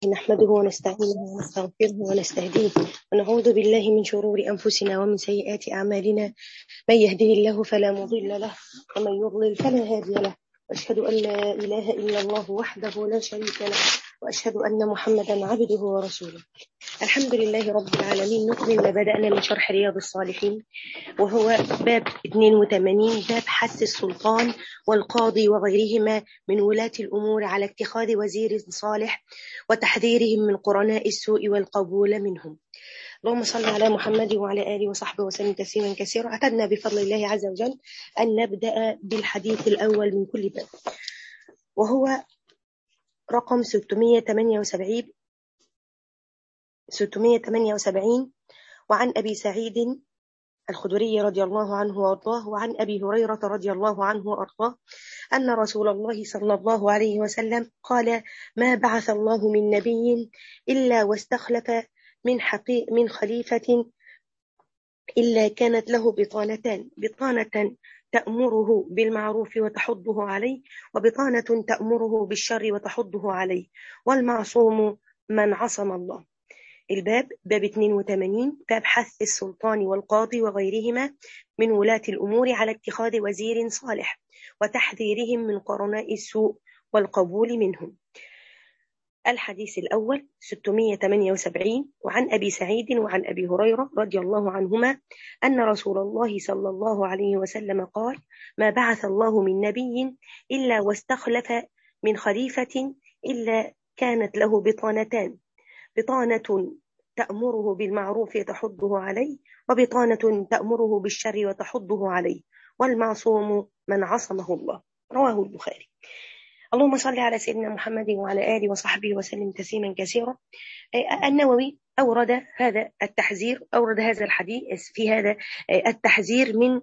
نحمده ونستعينه ونستغفره ونستهديه ونعوذ بالله من شرور أنفسنا ومن سيئات أعمالنا من يهده الله فلا مضل له ومن يضلل فلا هادي له وأشهد أن لا إله إلا الله وحده لا شريك له وأشهد أن محمدا عبده ورسوله الحمد لله رب العالمين نكمل ما بدأنا من شرح رياض الصالحين وهو باب 82 باب حث السلطان والقاضي وغيرهما من ولاة الأمور على اتخاذ وزير صالح وتحذيرهم من قرناء السوء والقبول منهم اللهم صل على محمد وعلى آله وصحبه وسلم تسليما كثيرا اعتدنا بفضل الله عز وجل أن نبدأ بالحديث الأول من كل باب وهو رقم 678 678 وعن أبي سعيد الخدري رضي الله عنه وارضاه وعن أبي هريرة رضي الله عنه وارضاه أن رسول الله صلى الله عليه وسلم قال ما بعث الله من نبي إلا واستخلف من, حقي من خليفة إلا كانت له بطانتان بطانة تأمره بالمعروف وتحضه عليه وبطانة تأمره بالشر وتحضه عليه والمعصوم من عصم الله الباب باب 82 باب حث السلطان والقاضي وغيرهما من ولاة الأمور على اتخاذ وزير صالح وتحذيرهم من قرناء السوء والقبول منهم الحديث الأول 678 وعن أبي سعيد وعن أبي هريرة رضي الله عنهما أن رسول الله صلى الله عليه وسلم قال ما بعث الله من نبي إلا واستخلف من خليفة إلا كانت له بطانتان بطانة تأمره بالمعروف تحضه عليه وبطانة تأمره بالشر وتحضه عليه والمعصوم من عصمه الله رواه البخاري اللهم صل على سيدنا محمد وعلى آله وصحبه وسلم تسليما كثيرا النووي أورد هذا التحذير أورد هذا الحديث في هذا التحذير من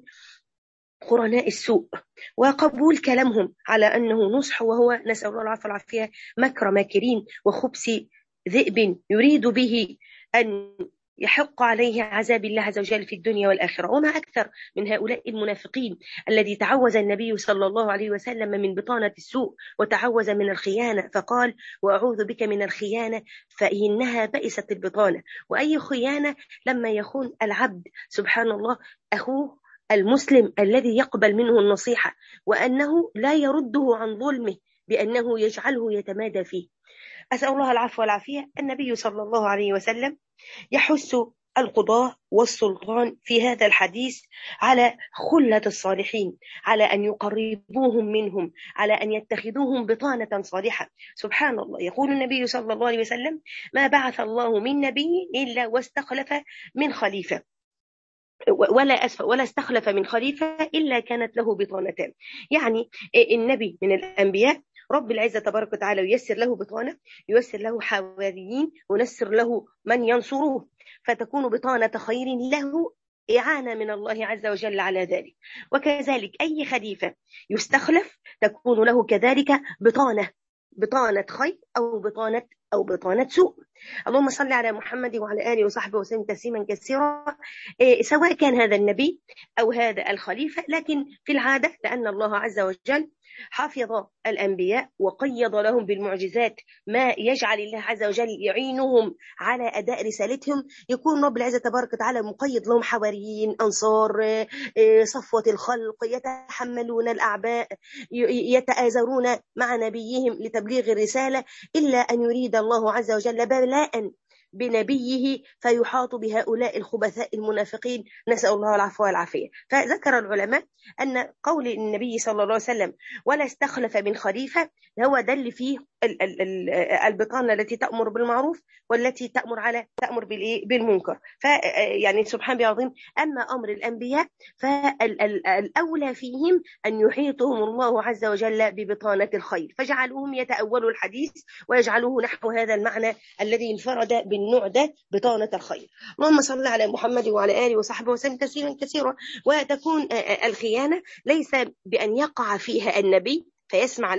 قرناء السوء وقبول كلامهم على أنه نصح وهو نسأل الله العفو والعافية مكر ماكرين وخبث ذئب يريد به أن يحق عليه عذاب الله عز وجل في الدنيا والآخرة وما أكثر من هؤلاء المنافقين الذي تعوز النبي صلى الله عليه وسلم من بطانة السوء وتعوز من الخيانة فقال وأعوذ بك من الخيانة فإنها بئست البطانة وأي خيانة لما يخون العبد سبحان الله أخوه المسلم الذي يقبل منه النصيحة وأنه لا يرده عن ظلمه بأنه يجعله يتمادى فيه أسأل الله العفو والعافية النبي صلى الله عليه وسلم يحث القضاة والسلطان في هذا الحديث على خلة الصالحين على أن يقربوهم منهم على أن يتخذوهم بطانة صالحة سبحان الله يقول النبي صلى الله عليه وسلم ما بعث الله من نبي إلا واستخلف من خليفة ولا أسف ولا استخلف من خليفة إلا كانت له بطانتان يعني النبي من الأنبياء رب العزة تبارك وتعالى ييسر له بطانة ييسر له حواريين وييسر له من ينصروه فتكون بطانة خير له إعانة من الله عز وجل على ذلك وكذلك أي خليفة يستخلف تكون له كذلك بطانة بطانة خير أو بطانة أو بطانة سوء اللهم صل على محمد وعلى آله وصحبه وسلم تسليما كثيرا إيه سواء كان هذا النبي أو هذا الخليفة لكن في العادة لأن الله عز وجل حفظ الأنبياء وقيض لهم بالمعجزات ما يجعل الله عز وجل يعينهم على أداء رسالتهم يكون رب العزة تبارك وتعالى مقيد لهم حواريين أنصار صفوة الخلق يتحملون الأعباء يتآزرون مع نبيهم لتبليغ الرسالة إلا أن يريد الله عز وجل بلاء بنبيه فيحاط بهؤلاء الخبثاء المنافقين نسأل الله العفو والعافية فذكر العلماء أن قول النبي صلى الله عليه وسلم ولا استخلف من خليفة هو ده اللي فيه البطانة التي تأمر بالمعروف والتي تأمر على تأمر بالمنكر فيعني سبحان الله العظيم أما أمر الأنبياء فالأولى فيهم أن يحيطهم الله عز وجل ببطانة الخير فجعلوهم يتأولوا الحديث ويجعلوه نحو هذا المعنى الذي انفرد بالنوع ده بطانة الخير اللهم صل على محمد وعلى آله وصحبه وسلم تسليما كثيرا وتكون الخيانة ليس بأن يقع فيها النبي فيسمع لهم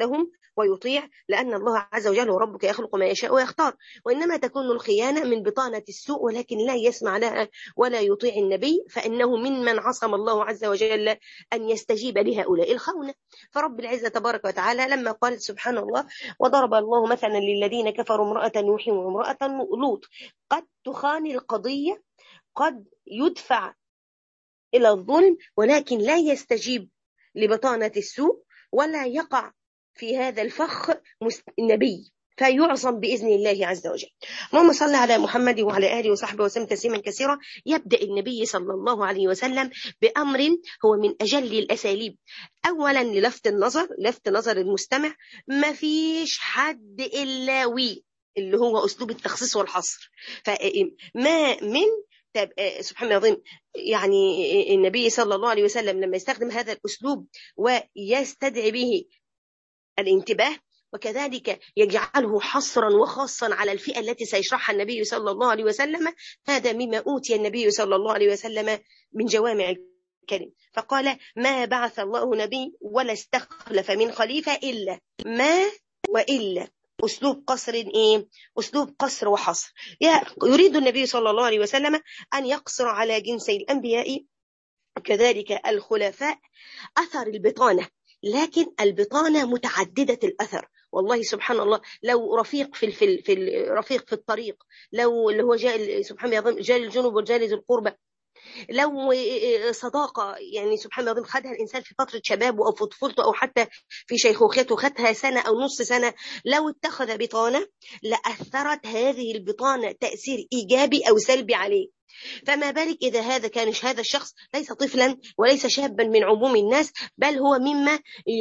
ويطيع لأن الله عز وجل وربك يخلق ما يشاء ويختار وإنما تكون الخيانة من بطانة السوء ولكن لا يسمع لها ولا يطيع النبي فإنه ممن عصم الله عز وجل أن يستجيب لهؤلاء الخونة فرب العزة تبارك وتعالى لما قال سبحان الله وضرب الله مثلا للذين كفروا امرأة نوح وامرأة لوط قد تخان القضية قد يدفع إلى الظلم ولكن لا يستجيب لبطانة السوء ولا يقع في هذا الفخ نبي فيعصم بإذن الله عز وجل اللهم صل على محمد وعلى آله وصحبه وسلم تسليما كثيرا يبدأ النبي صلى الله عليه وسلم بأمر هو من أجل الأساليب أولا للفت النظر لفت نظر المستمع ما فيش حد إلا وي اللي هو أسلوب التخصيص والحصر فما من طب سبحان الله العظيم يعني النبي صلى الله عليه وسلم لما يستخدم هذا الأسلوب ويستدعي به الانتباه وكذلك يجعله حصرا وخاصا على الفئة التي سيشرحها النبي صلى الله عليه وسلم هذا مما أوتي النبي صلى الله عليه وسلم من جوامع الكلم فقال ما بعث الله نبي ولا استخلف من خليفة إلا ما وإلا أسلوب قصر إيه؟ أسلوب قصر وحصر يريد النبي صلى الله عليه وسلم أن يقصر على جنسي الأنبياء كذلك الخلفاء أثر البطانة لكن البطانة متعددة الأثر والله سبحان الله لو رفيق في في في رفيق في الطريق لو اللي هو جاء سبحان الله جال الجنوب وجال ذي القربى لو صداقة يعني سبحان الله خدها الإنسان في فترة شبابه أو في طفولته أو حتى في شيخوخته خدها سنة أو نص سنة لو اتخذ بطانة لأثرت هذه البطانة تأثير إيجابي أو سلبي عليه فما بالك إذا هذا كان هذا الشخص ليس طفلا وليس شابا من عموم الناس بل هو مما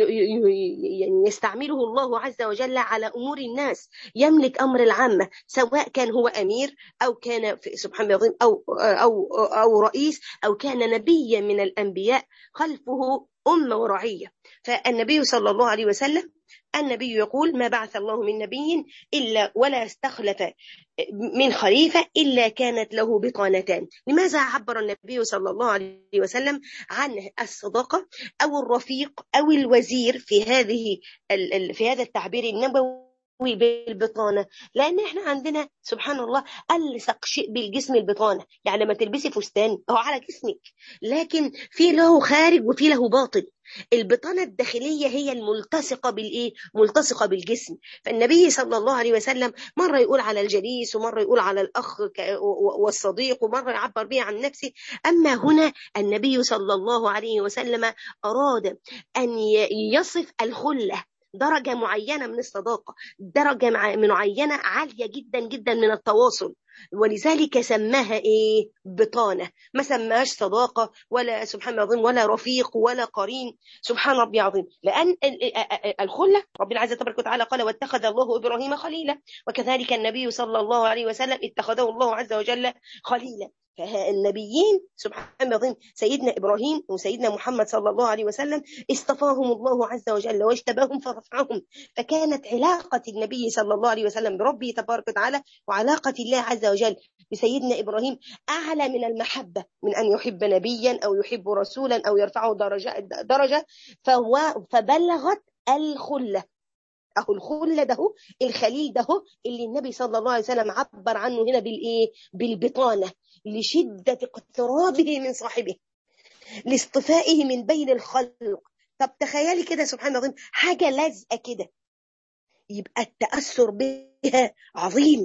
يعني يستعمله الله عز وجل على أمور الناس يملك أمر العامة سواء كان هو أمير أو كان سبحان الله أو, أو, أو رئيس أو كان نبيا من الأنبياء خلفه أمة ورعية فالنبي صلى الله عليه وسلم النبي يقول ما بعث الله من نبي إلا ولا استخلف من خليفة إلا كانت له بطانتان لماذا عبر النبي صلى الله عليه وسلم عن الصداقة أو الرفيق أو الوزير في هذه في هذا التعبير النبوي بالبطانة لأن احنا عندنا سبحان الله ألصق شيء بالجسم البطانة يعني لما تلبسي فستان هو على جسمك لكن في له خارج وفي له باطن البطانة الداخلية هي الملتصقة بالإيه؟ ملتصقة بالجسم فالنبي صلى الله عليه وسلم مرة يقول على الجليس ومرة يقول على الأخ والصديق ومرة يعبر به عن نفسه أما هنا النبي صلى الله عليه وسلم أراد أن يصف الخلة درجة معينة من الصداقة درجة معينة عالية جدا جدا من التواصل ولذلك سماها ايه بطانة ما سماهاش صداقة ولا سبحان الله العظيم ولا رفيق ولا قرين سبحان ربي العظيم لأن الخلة رب العزة تبارك وتعالى قال واتخذ الله إبراهيم خليلا وكذلك النبي صلى الله عليه وسلم اتخذه الله عز وجل خليلا فالنبيين سبحان الله سيدنا إبراهيم وسيدنا محمد صلى الله عليه وسلم اصطفاهم الله عز وجل واجتباهم فرفعهم فكانت علاقة النبي صلى الله عليه وسلم بربه تبارك وتعالى وعلاقة الله عز وجل بسيدنا إبراهيم أعلى من المحبة من أن يحب نبيا أو يحب رسولا أو يرفعه درجة, درجة فهو فبلغت الخلة اهو الخلة ده الخليل ده اللي النبي صلى الله عليه وسلم عبر عنه هنا بالايه بالبطانة لشدة اقترابه من صاحبه لاصطفائه من بين الخلق طب تخيلي كده سبحان الله حاجة لازقة كده يبقى التأثر بها عظيم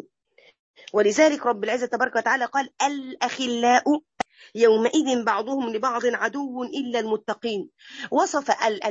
ولذلك رب العزة تبارك وتعالى قال الأخلاء يومئذ بعضهم لبعض عدو إلا المتقين وصف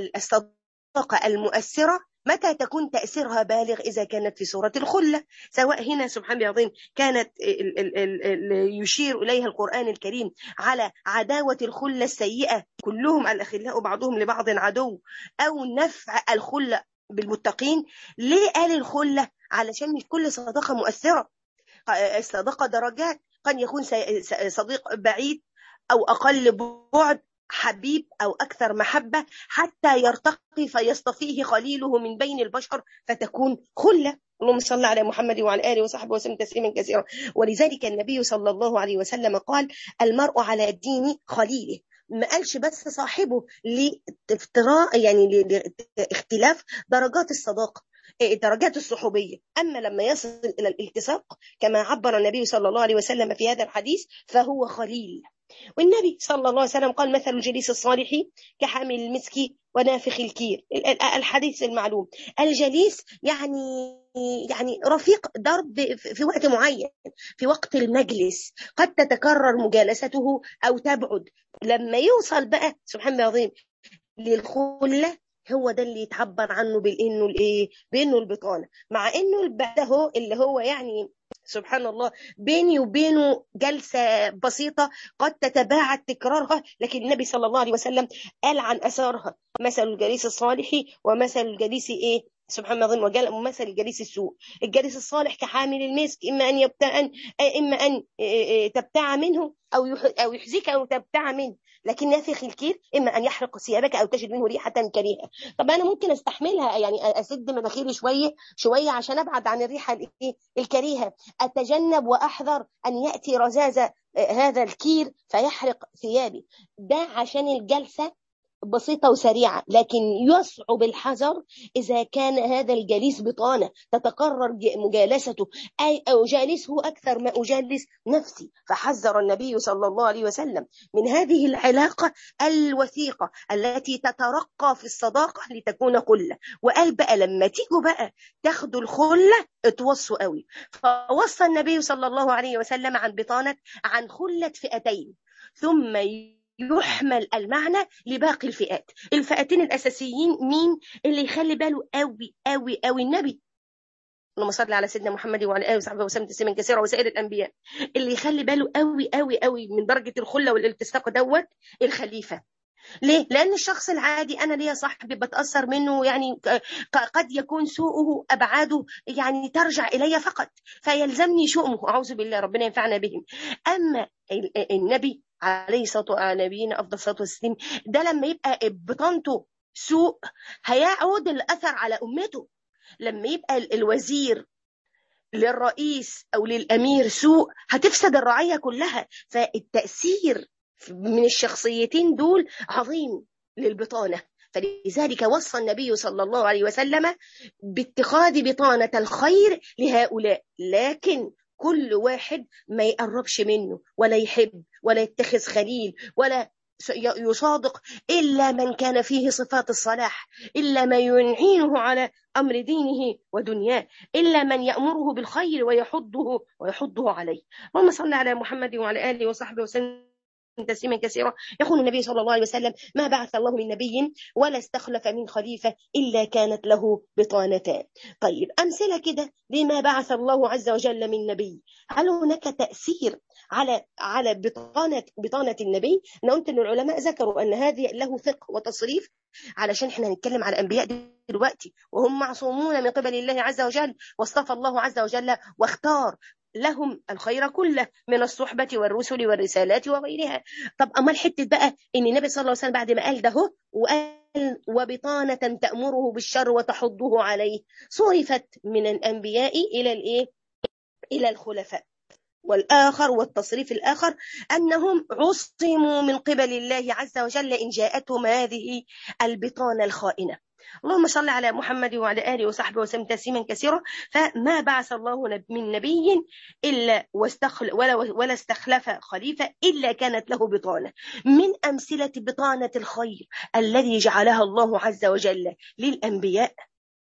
الصداقة المؤثرة متى تكون تأثيرها بالغ إذا كانت في صورة الخلة سواء هنا سبحان الله العظيم كانت ال ال ال يشير إليها القرآن الكريم على عداوة الخلة السيئة كلهم الأخلاء بعضهم لبعض عدو أو نفع الخلة بالمتقين ليه قال الخلة علشان مش كل صداقة مؤثرة الصداقة درجات قد يكون صديق بعيد أو أقل بعد حبيب أو أكثر محبة حتى يرتقي فيصطفيه خليله من بين البشر فتكون خلة اللهم صل على محمد وعلى آله وصحبه وسلم تسليما كثيرا ولذلك النبي صلى الله عليه وسلم قال المرء على دين خليله ما قالش بس صاحبه لافتراء يعني لاختلاف درجات الصداقه درجات الصحوبية أما لما يصل إلى الالتصاق كما عبر النبي صلى الله عليه وسلم في هذا الحديث فهو خليل والنبي صلى الله عليه وسلم قال مثل الجليس الصالح كحامل المسك ونافخ الكير الحديث المعلوم الجليس يعني يعني رفيق درب في وقت معين في وقت المجلس قد تتكرر مجالسته او تبعد لما يوصل بقى سبحان الله العظيم للخله هو ده اللي يتعبر عنه بانه الايه بانه البطانه مع انه ده هو اللي هو يعني سبحان الله بيني وبينه جلسة بسيطة قد تتباعد تكرارها لكن النبي صلى الله عليه وسلم قال عن أثارها مثل الجليس الصالح ومثل الجليس إيه سبحان الله وجل مثل الجليس السوء الجليس الصالح كحامل المسك إما أن يبتع إما أن تبتاع منه أو أو يحزيك أو تبتع منه لكن نافخ الكير إما أن يحرق ثيابك أو تجد منه ريحة كريهة طب أنا ممكن أستحملها يعني أسد مناخيري شوية شوية عشان أبعد عن الريحة الكريهة أتجنب وأحذر أن يأتي رزاز هذا الكير فيحرق ثيابي ده عشان الجلسة بسيطة وسريعة لكن يصعب الحذر إذا كان هذا الجليس بطانة تتكرر مجالسته أي أجالسه أكثر ما أجالس نفسي فحذر النبي صلى الله عليه وسلم من هذه العلاقة الوثيقة التي تترقى في الصداقة لتكون خلة وقال بقى لما تيجوا بقى تاخدوا الخلة اتوصوا قوي فوصى النبي صلى الله عليه وسلم عن بطانة عن خلة فئتين ثم يحمل المعنى لباقي الفئات الفئتين الأساسيين مين اللي يخلي باله قوي قوي قوي النبي اللهم صل على سيدنا محمد وعلى اله وصحبه وسلم تسليما كثيرا وسائر الانبياء اللي يخلي باله قوي قوي قوي من درجه الخله والالتصاق دوت الخليفه ليه؟ لأن الشخص العادي أنا ليا صاحبي بتأثر منه يعني قد يكون سوءه أبعاده يعني ترجع إلي فقط فيلزمني شؤمه أعوذ بالله ربنا ينفعنا بهم أما النبي عليه الصلاة والسلام نبينا أفضل الصلاة والسلام ده لما يبقى بطانته سوء هيعود الأثر على أمته لما يبقى الوزير للرئيس أو للأمير سوء هتفسد الرعية كلها فالتأثير من الشخصيتين دول عظيم للبطانة فلذلك وصى النبي صلى الله عليه وسلم باتخاذ بطانة الخير لهؤلاء لكن كل واحد ما يقربش منه ولا يحب ولا يتخذ خليل ولا يصادق إلا من كان فيه صفات الصلاح إلا من ينعينه على أمر دينه ودنياه إلا من يأمره بالخير ويحضه ويحضه عليه اللهم صل على محمد وعلى آله وصحبه وسلم تسليما كثيرا يقول النبي صلى الله عليه وسلم ما بعث الله من نبي ولا استخلف من خليفة إلا كانت له بطانتان طيب أمثلة كده لما بعث الله عز وجل من نبي هل هناك تأثير على على بطانة بطانة النبي أنا قلت أن العلماء ذكروا أن هذه له فقه وتصريف علشان احنا هنتكلم على الأنبياء دلوقتي وهم معصومون من قبل الله عز وجل واصطفى الله عز وجل واختار لهم الخير كله من الصحبة والرسل والرسالات وغيرها طب أمال حتة بقى إن النبي صلى الله عليه وسلم بعد ما قال ده وقال وبطانة تأمره بالشر وتحضه عليه صرفت من الأنبياء إلى الإيه؟ إلى الخلفاء والآخر والتصريف الآخر أنهم عصموا من قبل الله عز وجل إن جاءتهم هذه البطانة الخائنة اللهم صل على محمد وعلى آله وصحبه وسلم تسليما كثيرا فما بعث الله من نبي إلا واستخل ولا, ولا استخلف خليفة إلا كانت له بطانة من أمثلة بطانة الخير الذي جعلها الله عز وجل للأنبياء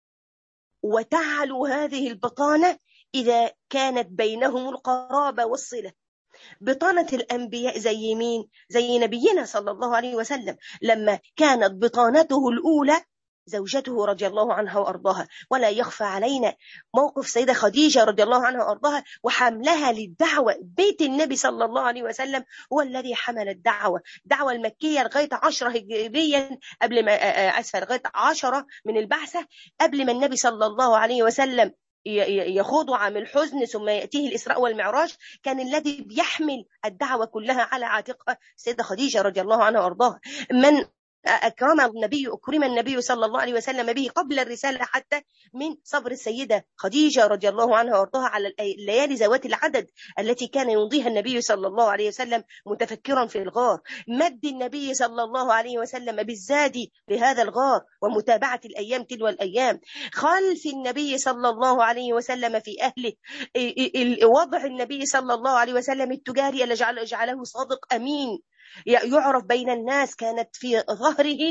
وتعلو هذه البطانة إذا كانت بينهم القرابة والصلة بطانة الأنبياء زي مين؟ زي نبينا صلى الله عليه وسلم لما كانت بطانته الأولى زوجته رضي الله عنها وأرضاها ولا يخفى علينا موقف سيدة خديجة رضي الله عنها وأرضاها وحملها للدعوة بيت النبي صلى الله عليه وسلم هو الذي حمل الدعوة الدعوة المكية لغاية عشرة هجريا قبل ما أسفل لغاية عشرة من البعثة قبل ما النبي صلى الله عليه وسلم يخوض عام الحزن ثم يأتيه الإسراء والمعراج كان الذي بيحمل الدعوة كلها على عاتقها سيدة خديجة رضي الله عنها وأرضاها من أكرم النبي أكرم النبي صلى الله عليه وسلم به قبل الرسالة حتى من صبر السيدة خديجة رضي الله عنها وارضاها على الليالي ذوات العدد التي كان يمضيها النبي صلى الله عليه وسلم متفكرا في الغار مد النبي صلى الله عليه وسلم بالزاد لهذا الغار ومتابعة الأيام تلو الأيام خلف النبي صلى الله عليه وسلم في أهله وضع النبي صلى الله عليه وسلم التجاري اللي جعله صادق أمين يعرف بين الناس كانت في ظهره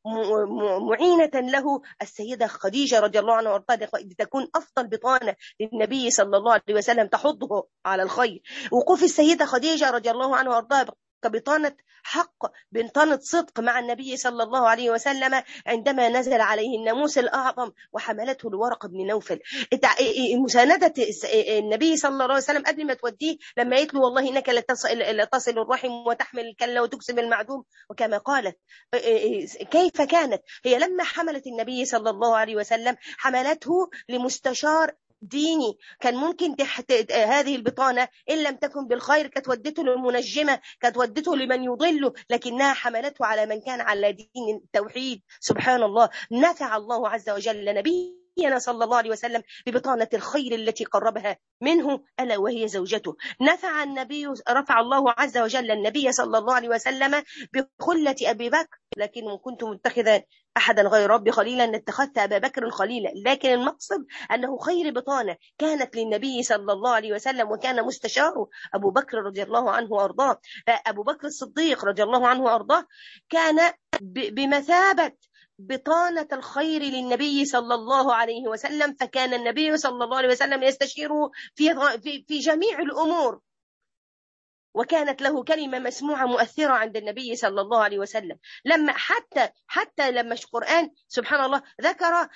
معينة له السيدة خديجة رضي الله عنها وارضاها لتكون أفضل بطانة للنبي صلى الله عليه وسلم تحضه على الخير وقوف السيدة خديجة رضي الله عنها وارضاها كبطانة حق بطانة صدق مع النبي صلى الله عليه وسلم عندما نزل عليه الناموس الأعظم وحملته لورق بن نوفل مساندة النبي صلى الله عليه وسلم قبل ما توديه لما قالت له والله إنك لتصل الرحم وتحمل الكلة وتكسب المعدوم وكما قالت كيف كانت هي لما حملت النبي صلى الله عليه وسلم حملته لمستشار ديني كان ممكن تحت هذه البطانة إن لم تكن بالخير كانت ودته للمنجمة كانت ودته لمن يضله لكنها حملته على من كان على دين التوحيد سبحان الله نفع الله عز وجل نبيه نبينا صلى الله عليه وسلم ببطانة الخير التي قربها منه ألا وهي زوجته نفع النبي رفع الله عز وجل النبي صلى الله عليه وسلم بخلة أبي بكر لكن كنت متخذا أحدا غير ربي خليلا اتخذت أبا بكر خليلا لكن المقصد أنه خير بطانة كانت للنبي صلى الله عليه وسلم وكان مستشاره أبو بكر رضي الله عنه وأرضاه أبو بكر الصديق رضي الله عنه وأرضاه كان بمثابة بطانة الخير للنبي صلى الله عليه وسلم فكان النبي صلى الله عليه وسلم يستشيره في في في جميع الأمور وكانت له كلمة مسموعة مؤثرة عند النبي صلى الله عليه وسلم لما حتى حتى لما القرآن سبحان الله ذكر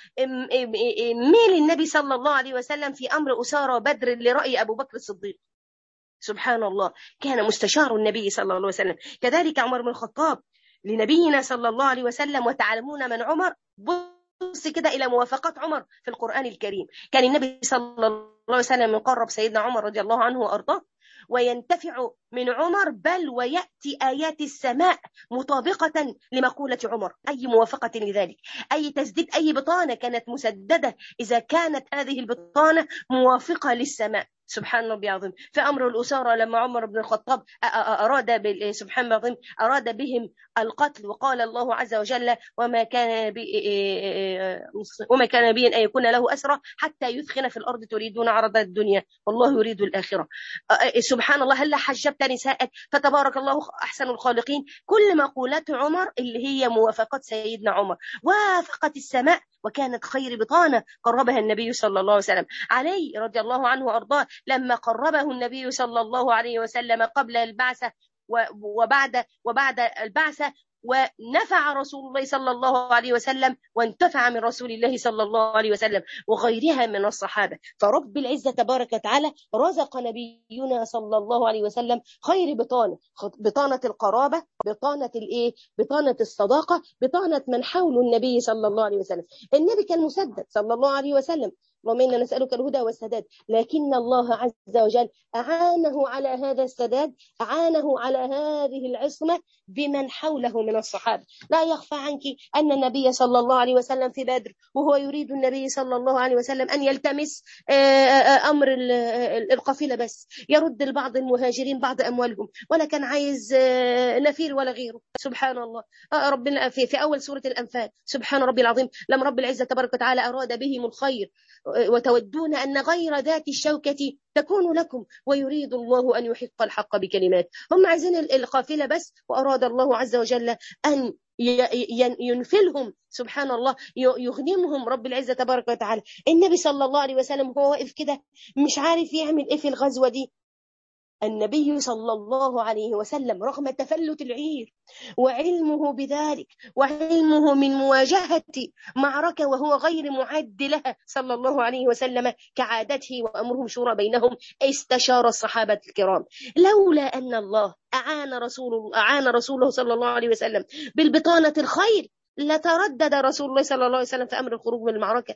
ميل النبي صلى الله عليه وسلم في أمر أسارة بدر لرأي أبو بكر الصديق سبحان الله كان مستشار النبي صلى الله عليه وسلم كذلك عمر بن الخطاب لنبينا صلى الله عليه وسلم وتعلمون من عمر بص كده إلى موافقات عمر في القرآن الكريم كان النبي صلى الله عليه وسلم يقرب سيدنا عمر رضي الله عنه وأرضاه وينتفع من عمر بل ويأتي آيات السماء مطابقة لمقولة عمر أي موافقة لذلك أي تسديد أي بطانة كانت مسددة إذا كانت هذه البطانة موافقة للسماء سبحان ربي العظيم في أمر الأسارة لما عمر بن الخطاب أراد سبحان الله العظيم أراد بهم القتل وقال الله عز وجل وما كان بي وما كان بي أن يكون له أسرى حتى يثخن في الأرض تريدون عرض الدنيا والله يريد الآخرة سبحان الله هل حجبت نساءك فتبارك الله أحسن الخالقين كل مقولات عمر اللي هي موافقات سيدنا عمر وافقت السماء وكانت خير بطانة قربها النبي صلى الله عليه وسلم علي رضي الله عنه وأرضاه لما قربه النبي صلى الله عليه وسلم قبل البعثة وبعد وبعد البعثة ونفع رسول الله صلى الله عليه وسلم وانتفع من رسول الله صلى الله عليه وسلم وغيرها من الصحابة فرب العزة تبارك وتعالى رزق نبينا صلى الله عليه وسلم خير بطانة بطانة القرابة بطانة الايه بطانة الصداقة بطانة من حول النبي صلى الله عليه وسلم النبي كان مسدد صلى الله عليه وسلم اللهم إنا نسألك الهدى والسداد لكن الله عز وجل أعانه على هذا السداد أعانه على هذه العصمة بمن حوله من الصحابة لا يخفى عنك أن النبي صلى الله عليه وسلم في بدر وهو يريد النبي صلى الله عليه وسلم أن يلتمس أمر القافلة بس يرد لبعض المهاجرين بعض أموالهم ولا كان عايز نفير ولا غيره سبحان الله ربنا في, في أول سورة الأنفال سبحان ربي العظيم لم رب العزة تبارك وتعالى أراد بهم الخير وتودون أن غير ذات الشوكة تكون لكم ويريد الله أن يحق الحق بكلمات هم عايزين القافلة بس وأراد الله عز وجل أن ينفلهم سبحان الله يغنمهم رب العزة تبارك وتعالى النبي صلى الله عليه وسلم هو واقف كده مش عارف يعمل ايه في الغزوة دي النبي صلى الله عليه وسلم رغم تفلت العير وعلمه بذلك وعلمه من مواجهة معركة وهو غير معد لها صلى الله عليه وسلم كعادته وأمرهم شورى بينهم استشار الصحابة الكرام لولا أن الله أعان رسول أعان رسوله صلى الله عليه وسلم بالبطانة الخير لتردد رسول الله صلى الله عليه وسلم في أمر الخروج من المعركة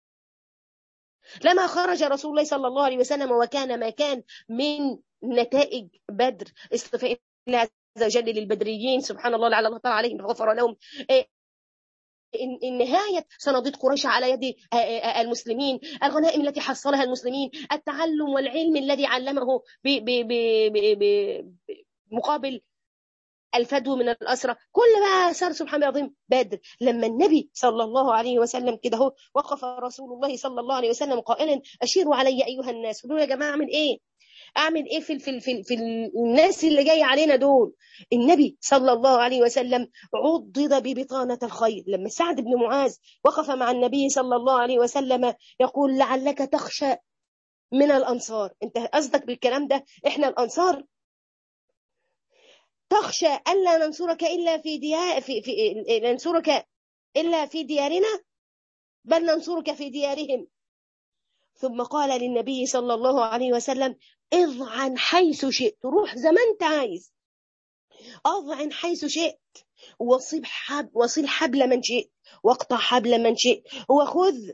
لما خرج رسول الله صلى الله عليه وسلم وكان ما كان من نتائج بدر اصطفاء الله عز وجل للبدريين سبحان الله لعل الله تعالى عليهم غفر لهم إن نهاية صناديد قريش على يد المسلمين الغنائم التي حصلها المسلمين التعلم والعلم الذي علمه بمقابل الفدو من الأسرة كل ما صار سبحان العظيم بدر لما النبي صلى الله عليه وسلم كده هو وقف رسول الله صلى الله عليه وسلم قائلا أشيروا علي أيها الناس قولوا يا جماعة أعمل إيه اعمل ايه في في في, في الناس اللي جايه علينا دول النبي صلى الله عليه وسلم عضد ببطانه الخير لما سعد بن معاذ وقف مع النبي صلى الله عليه وسلم يقول لعلك تخشى من الانصار انت قصدك بالكلام ده احنا الانصار تخشى الا ننصرك الا في ديار في, في ننصرك الا في ديارنا بل ننصرك في ديارهم ثم قال للنبي صلى الله عليه وسلم اضعن حيث شئت روح زي ما انت عايز اضعن حيث شئت وصل حب وصل حبل من شئت واقطع حبل من شئت وخذ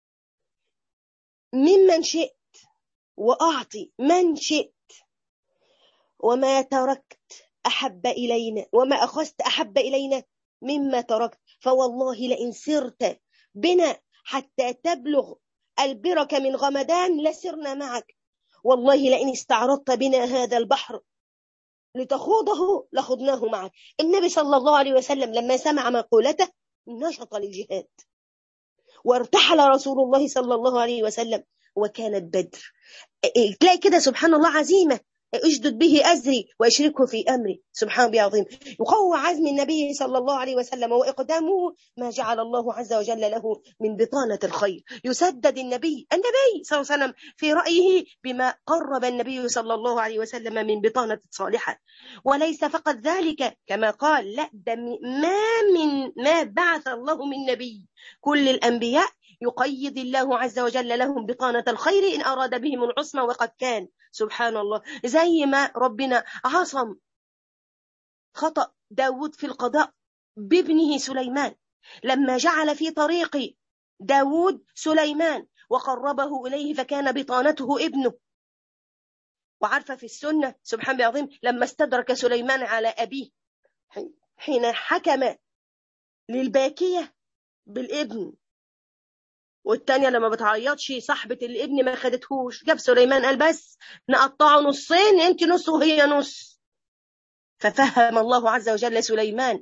ممن شئت واعطي من شئت وما تركت احب الينا وما اخذت احب الينا مما تركت فوالله لئن سرت بنا حتى تبلغ البرك من غمدان لسرنا معك والله لئن استعرضت بنا هذا البحر لتخوضه لخضناه معك النبي صلى الله عليه وسلم لما سمع مقولته نشط للجهاد وارتحل رسول الله صلى الله عليه وسلم وكانت بدر تلاقي كده سبحان الله عزيمة اشدد به أزري واشركه في أمري سبحان الله عظيم يقوى عزم النبي صلى الله عليه وسلم وإقدامه ما جعل الله عز وجل له من بطانة الخير يسدد النبي النبي صلى الله عليه وسلم في رأيه بما قرب النبي صلى الله عليه وسلم من بطانة صالحة وليس فقط ذلك كما قال لا ده ما من ما بعث الله من نبي كل الأنبياء يقيد الله عز وجل لهم بطانة الخير إن أراد بهم العصمة وقد كان سبحان الله زي ما ربنا عصم خطأ داود في القضاء بابنه سليمان لما جعل في طريق داود سليمان وقربه إليه فكان بطانته ابنه وعارفة في السنة سبحان الله العظيم لما استدرك سليمان على أبيه حين حكم للباكية بالابن والتانية لما بتعيطش صاحبة الابن ما خدتهوش جاب سليمان قال بس نقطعه نصين انت نص وهي نص ففهم الله عز وجل سليمان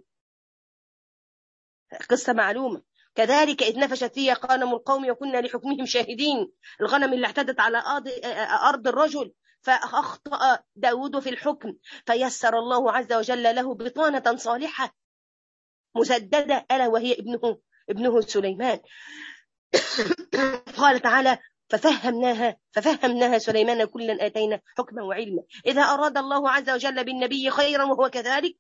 قصة معلومة كذلك إذ نفشت فيها غنم القوم وكنا لحكمهم شاهدين الغنم اللي اعتدت على أرض الرجل فأخطأ داود في الحكم فيسر الله عز وجل له بطانة صالحة مسددة ألا وهي ابنه ابنه سليمان قال تعالى ففهمناها ففهمناها سليمان كلا آتينا حكما وعلما إذا أراد الله عز وجل بالنبي خيرا وهو كذلك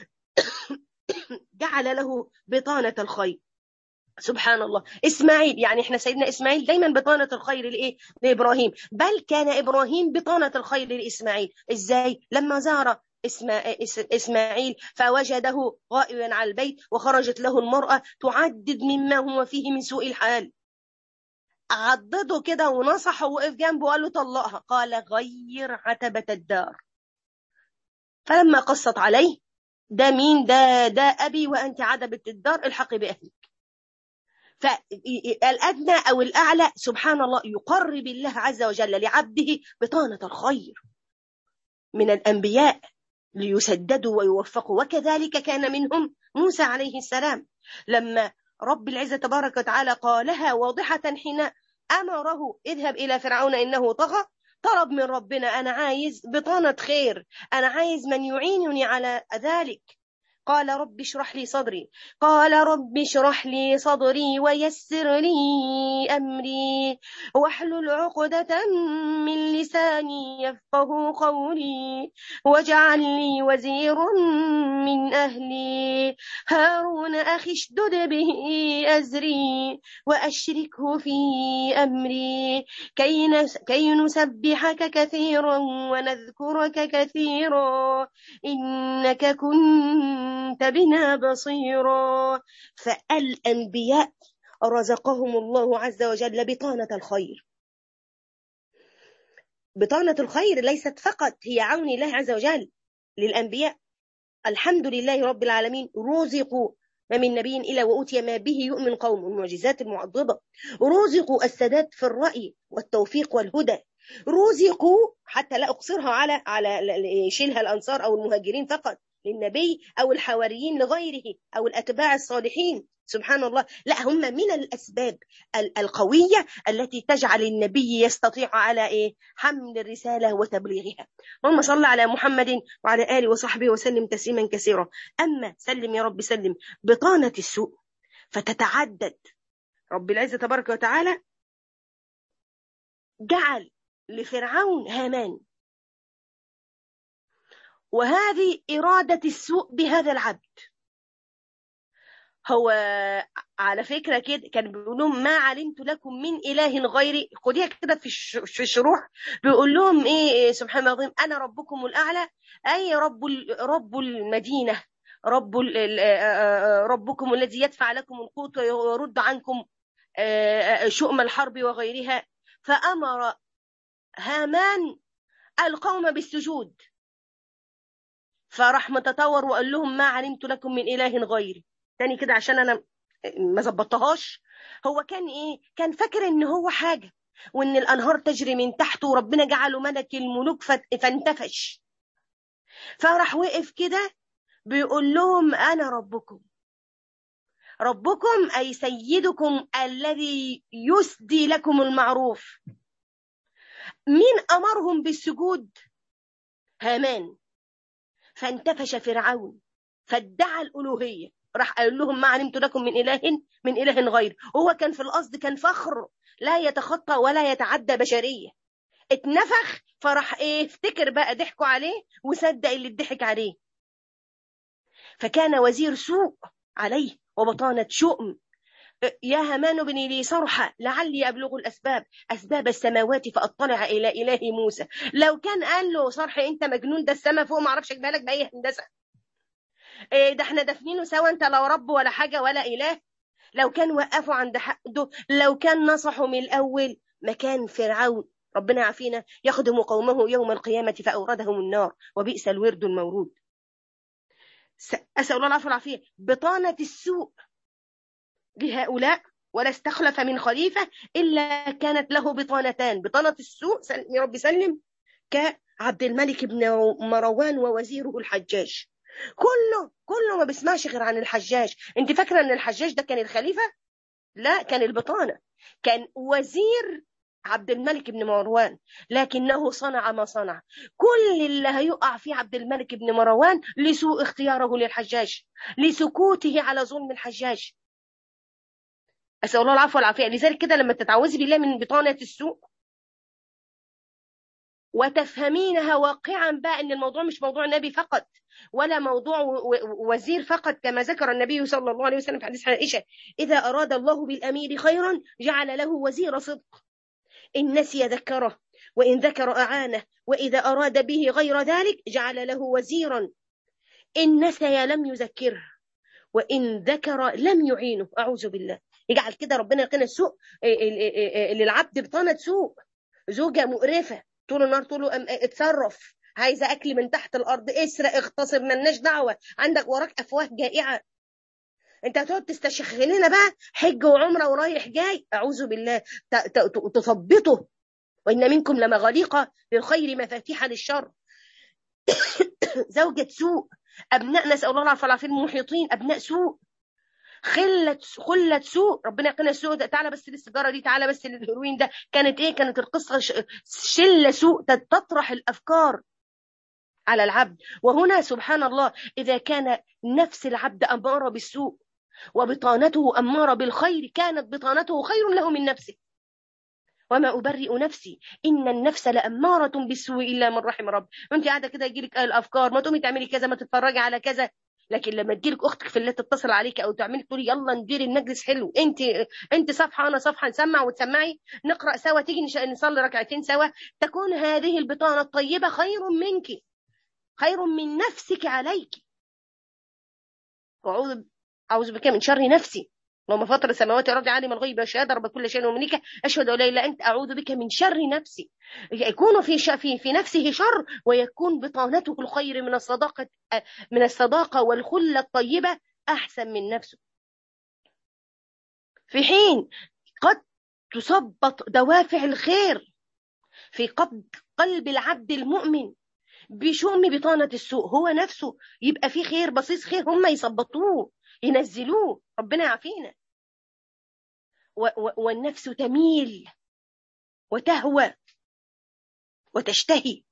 جعل له بطانة الخير سبحان الله إسماعيل يعني إحنا سيدنا إسماعيل دايما بطانة الخير لإيه لإبراهيم بل كان إبراهيم بطانة الخير لإسماعيل إزاي لما زار إسماعيل فوجده غائبا على البيت وخرجت له المرأة تعدد مما هو فيه من سوء الحال عضده كده ونصحه وقف جنبه وقال له طلقها قال غير عتبة الدار فلما قصت عليه ده مين ده ده أبي وأنت عتبة الدار الحقي بأهلك فالأدنى أو الأعلى سبحان الله يقرب الله عز وجل لعبده بطانة الخير من الأنبياء ليسددوا ويوفقوا وكذلك كان منهم موسى عليه السلام لما رب العزة تبارك وتعالى قالها واضحة حين أمره اذهب إلى فرعون إنه طغى طلب من ربنا أنا عايز بطانة خير أنا عايز من يعينني على ذلك قال رب اشرح لي صدري قال رب اشرح لي صدري ويسر لي أمري واحلل عقدة من لساني يفقه قولي واجعل لي وزيرا من أهلي هارون أخي اشدد به أزري وأشركه في أمري كي, نس كي نسبحك كثيرا ونذكرك كثيرا إنك كنت كنت بنا بصيرا فالأنبياء رزقهم الله عز وجل بطانة الخير بطانة الخير ليست فقط هي عون الله عز وجل للأنبياء الحمد لله رب العالمين رزقوا ما من نبي إلا وأوتي ما به يؤمن قوم المعجزات المعضبة رزقوا السداد في الرأي والتوفيق والهدى رزقوا حتى لا أقصرها على على شيلها الأنصار أو المهاجرين فقط للنبي أو الحواريين لغيره أو الأتباع الصالحين سبحان الله لا هم من الأسباب القوية التي تجعل النبي يستطيع على إيه حمل الرسالة وتبليغها اللهم صل على محمد وعلى آله وصحبه وسلم تسليما كثيرا أما سلم يا رب سلم بطانة السوء فتتعدد رب العزة تبارك وتعالى جعل لفرعون هامان وهذه إرادة السوء بهذا العبد هو على فكرة كده كان بيقول لهم ما علمت لكم من إله غيري خديها كده في في الشروح بيقول لهم إيه سبحان الله العظيم أنا ربكم الأعلى أي رب رب المدينة رب ربكم الذي يدفع لكم القوت ويرد عنكم شؤم الحرب وغيرها فأمر هامان القوم بالسجود فراح متطور وقال لهم ما علمت لكم من إله غيري تاني كده عشان أنا ما ظبطتهاش هو كان إيه كان فاكر إن هو حاجة وإن الأنهار تجري من تحته وربنا جعله ملك الملوك فانتفش فراح وقف كده بيقول لهم أنا ربكم ربكم أي سيدكم الذي يسدي لكم المعروف مين أمرهم بالسجود هامان فانتفش فرعون فادعى الألوهية راح قال لهم ما علمت لكم من إله من إله غير هو كان في القصد كان فخر لا يتخطى ولا يتعدى بشرية اتنفخ فراح ايه افتكر بقى ضحكوا عليه وصدق اللي اتضحك عليه فكان وزير سوء عليه وبطانة شؤم يا همان بن لي صرحة لعلي أبلغ الأسباب أسباب السماوات فأطلع إلى إله موسى لو كان قال له صرح أنت مجنون ده السما فوق ما أعرفش أجيبها لك بأي هندسة إيه ده احنا دافنينه سوا أنت لا رب ولا حاجة ولا إله لو كان وقفوا عند حقه لو كان نصحوا من الأول مكان فرعون ربنا يعافينا يخدم قومه يوم القيامة فأوردهم النار وبئس الورد المورود أسأل الله العفو والعافية بطانة السوء لهؤلاء ولا استخلف من خليفة إلا كانت له بطانتان بطانة السوء يا رب سلم كعبد الملك بن مروان ووزيره الحجاج كله كله ما بيسمعش غير عن الحجاج انت فاكرة ان الحجاج ده كان الخليفة لا كان البطانة كان وزير عبد الملك بن مروان لكنه صنع ما صنع كل اللي هيقع فيه عبد الملك بن مروان لسوء اختياره للحجاج لسكوته على ظلم الحجاج أسأل الله العفو والعافية لذلك كده لما تتعوذي بالله من بطانة السوء وتفهمينها واقعا بقى ان الموضوع مش موضوع نبي فقط ولا موضوع وزير فقط كما ذكر النبي صلى الله عليه وسلم في حديث عائشة إذا أراد الله بالأمير خيرا جعل له وزير صدق إن نسي ذكره وإن ذكر أعانه وإذا أراد به غير ذلك جعل له وزيرا إن نسي لم يذكره وإن ذكر لم يعينه أعوذ بالله يجعل كده ربنا يقينا السوء للعبد بطانة سوء زوجة مقرفة طول النهار طول اتصرف عايزة أكل من تحت الأرض اسرق اغتصب ملناش دعوة عندك وراك أفواه جائعة انت هتقعد تستشغلنا بقى حج وعمره ورايح جاي اعوذ بالله تثبطه وان منكم لمغاليق للخير مفاتيح للشر زوجة سوء ابناء نسال الله العافيه والعافيه المحيطين ابناء سوء خلة خلة سوء ربنا يقينا السوء ده تعالى بس للسيجاره دي تعالى بس للهيروين ده كانت ايه كانت القصه شله سوء تطرح الافكار على العبد وهنا سبحان الله إذا كان نفس العبد أمارة بالسوء وبطانته أمارة بالخير كانت بطانته خير له من نفسه وما أبرئ نفسي إن النفس لأمارة بالسوء إلا من رحم رب وانت قاعدة كده يجيلك الأفكار ما تقومي تعملي كذا ما تتفرجي على كذا لكن لما تجيلك اختك في اللي تتصل عليك او تعملي تقولي يلا ندير المجلس حلو انت انت صفحه انا صفحه نسمع وتسمعي نقرا سوا تيجي نصلي ركعتين سوا تكون هذه البطانه الطيبه خير منك خير من نفسك عليك وأعوذ أعوذ بك من شر نفسي اللهم فاطر السماوات والارض عالم الغيب والشهاده رب كل شيء ومليكه اشهد ان لا اله الا انت اعوذ بك من شر نفسي يكون في في في نفسه شر ويكون بطانته الخير من الصداقه من الصداقه والخله الطيبه احسن من نفسه في حين قد تثبط دوافع الخير في قلب العبد المؤمن بشؤم بطانة السوء هو نفسه يبقى في خير بصيص خير هم يثبطوه ينزلوه ربنا يعافينا والنفس تميل وتهوى وتشتهي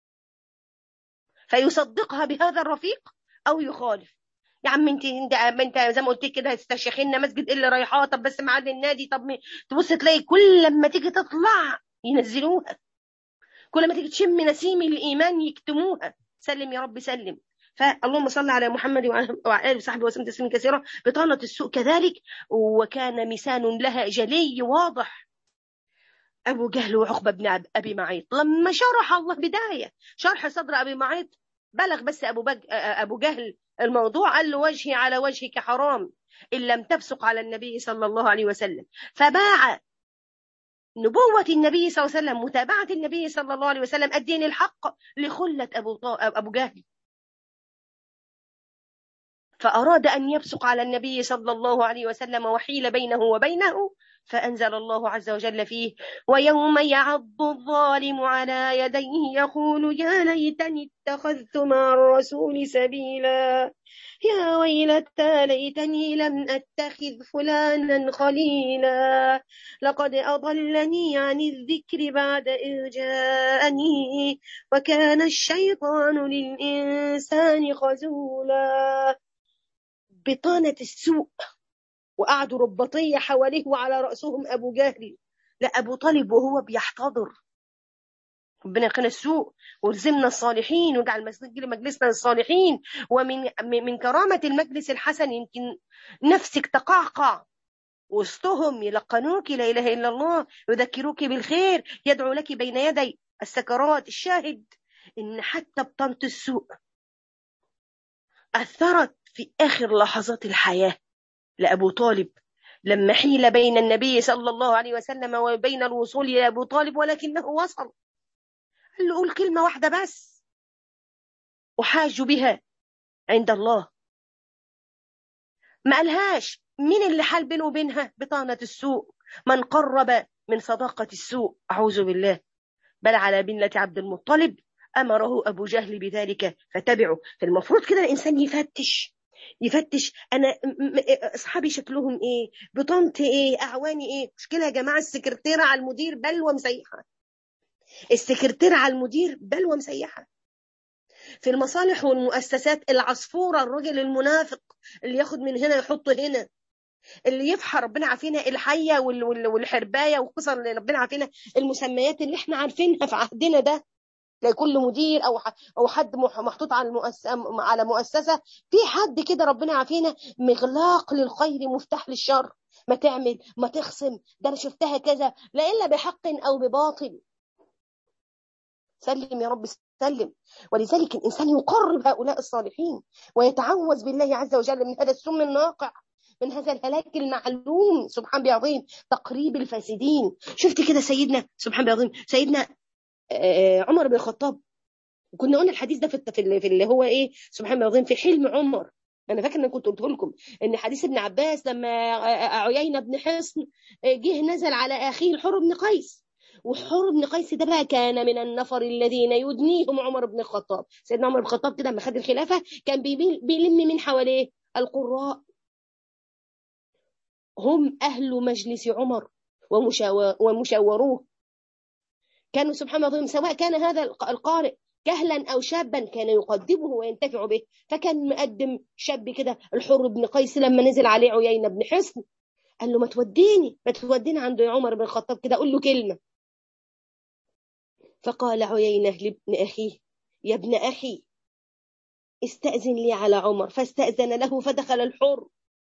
فيصدقها بهذا الرفيق او يخالف يا عم انت انت انت زي ما قلت كده استشيخنا مسجد اللي رايحاه طب بس ميعاد النادي طب تبص تلاقي كل لما تيجي تطلع ينزلوها كل ما تيجي تشم نسيم الايمان يكتموها سلم يا رب سلم فاللهم صل على محمد وعلى اله وصحبه وسلم تسليما كثيرا بطانه السوء كذلك وكان مثال لها جلي واضح أبو جهل وعقبة بن أبي معيط لما شرح الله بداية شرح صدر أبي معيط بلغ بس أبو, بج... أبو جهل الموضوع قال له وجهي على وجهك حرام إن لم تفسق على النبي صلى الله عليه وسلم فباع نبوة النبي صلى الله عليه وسلم متابعة النبي صلى الله عليه وسلم الدين الحق لخلة أبو, طا... أبو جهل فأراد أن يبصق على النبي صلى الله عليه وسلم وحيل بينه وبينه فأنزل الله عز وجل فيه ويوم يعض الظالم على يديه يقول يا ليتني اتخذت مع الرسول سبيلا يا ويلتى ليتني لم أتخذ فلانا خليلا لقد أضلني عن الذكر بعد إذ جاءني وكان الشيطان للإنسان خزولا بطانة السوء وقعدوا رباطية حواليه وعلى رأسهم أبو جهل لا أبو طالب وهو بيحتضر ربنا يقينا السوء والزمنا الصالحين واجعل مجلسنا للصالحين ومن من كرامة المجلس الحسن يمكن نفسك تقعقع وسطهم يلقنوك لا إله إلا الله يذكروك بالخير يدعو لك بين يدي السكرات الشاهد إن حتى بطنة السوء أثرت في آخر لحظات الحياة لأبو طالب لما حيل بين النبي صلى الله عليه وسلم وبين الوصول إلى أبو طالب ولكنه وصل قال له قول كلمة واحدة بس أحاج بها عند الله ما قالهاش مين اللي حال بينه وبينها بطانة السوء من قرب من صداقة السوء أعوذ بالله بل على بنة عبد المطلب أمره أبو جهل بذلك فتبعه فالمفروض كده الإنسان يفتش يفتش انا اصحابي شكلهم ايه بطنتي ايه اعواني ايه مشكله يا جماعه السكرتيره على المدير بلوه مسيحه السكرتيره على المدير بلوه مسيحه في المصالح والمؤسسات العصفوره الراجل المنافق اللي ياخد من هنا يحط هنا اللي يفحى ربنا عارفينها الحيه والحربايه وخصوصا ربنا عارفينها المسميات اللي احنا عارفينها في عهدنا ده تلاقي كل مدير او او حد محطوط على المؤسسه على مؤسسه في حد كده ربنا يعافينا مغلاق للخير مفتاح للشر ما تعمل ما تخصم ده انا شفتها كذا لا الا بحق او بباطل سلم يا رب سلم ولذلك الانسان يقرب هؤلاء الصالحين ويتعوذ بالله عز وجل من هذا السم الناقع من هذا الهلاك المعلوم سبحان بعظيم تقريب الفاسدين شفت كده سيدنا سبحان بعظيم سيدنا عمر بن الخطاب كنا قلنا الحديث ده في في اللي هو ايه سبحان الله العظيم في حلم عمر انا فاكر ان كنت قلت لكم ان حديث ابن عباس لما عيينه بن حصن جه نزل على اخيه الحر بن قيس وحر بن قيس ده بقى كان من النفر الذين يدنيهم عمر بن الخطاب سيدنا عمر بن الخطاب كده لما خد الخلافه كان بيلم من حواليه القراء هم اهل مجلس عمر ومشاوروه كانوا سبحان الله سواء كان هذا القارئ جهلا او شابا كان يقدمه وينتفع به فكان مقدم شاب كده الحر بن قيس لما نزل عليه عيينه بن حصن قال له ما توديني ما توديني عند عمر بن الخطاب كده اقول له كلمه فقال عيينه لابن اخيه يا ابن اخي استأذن لي على عمر فاستأذن له فدخل الحر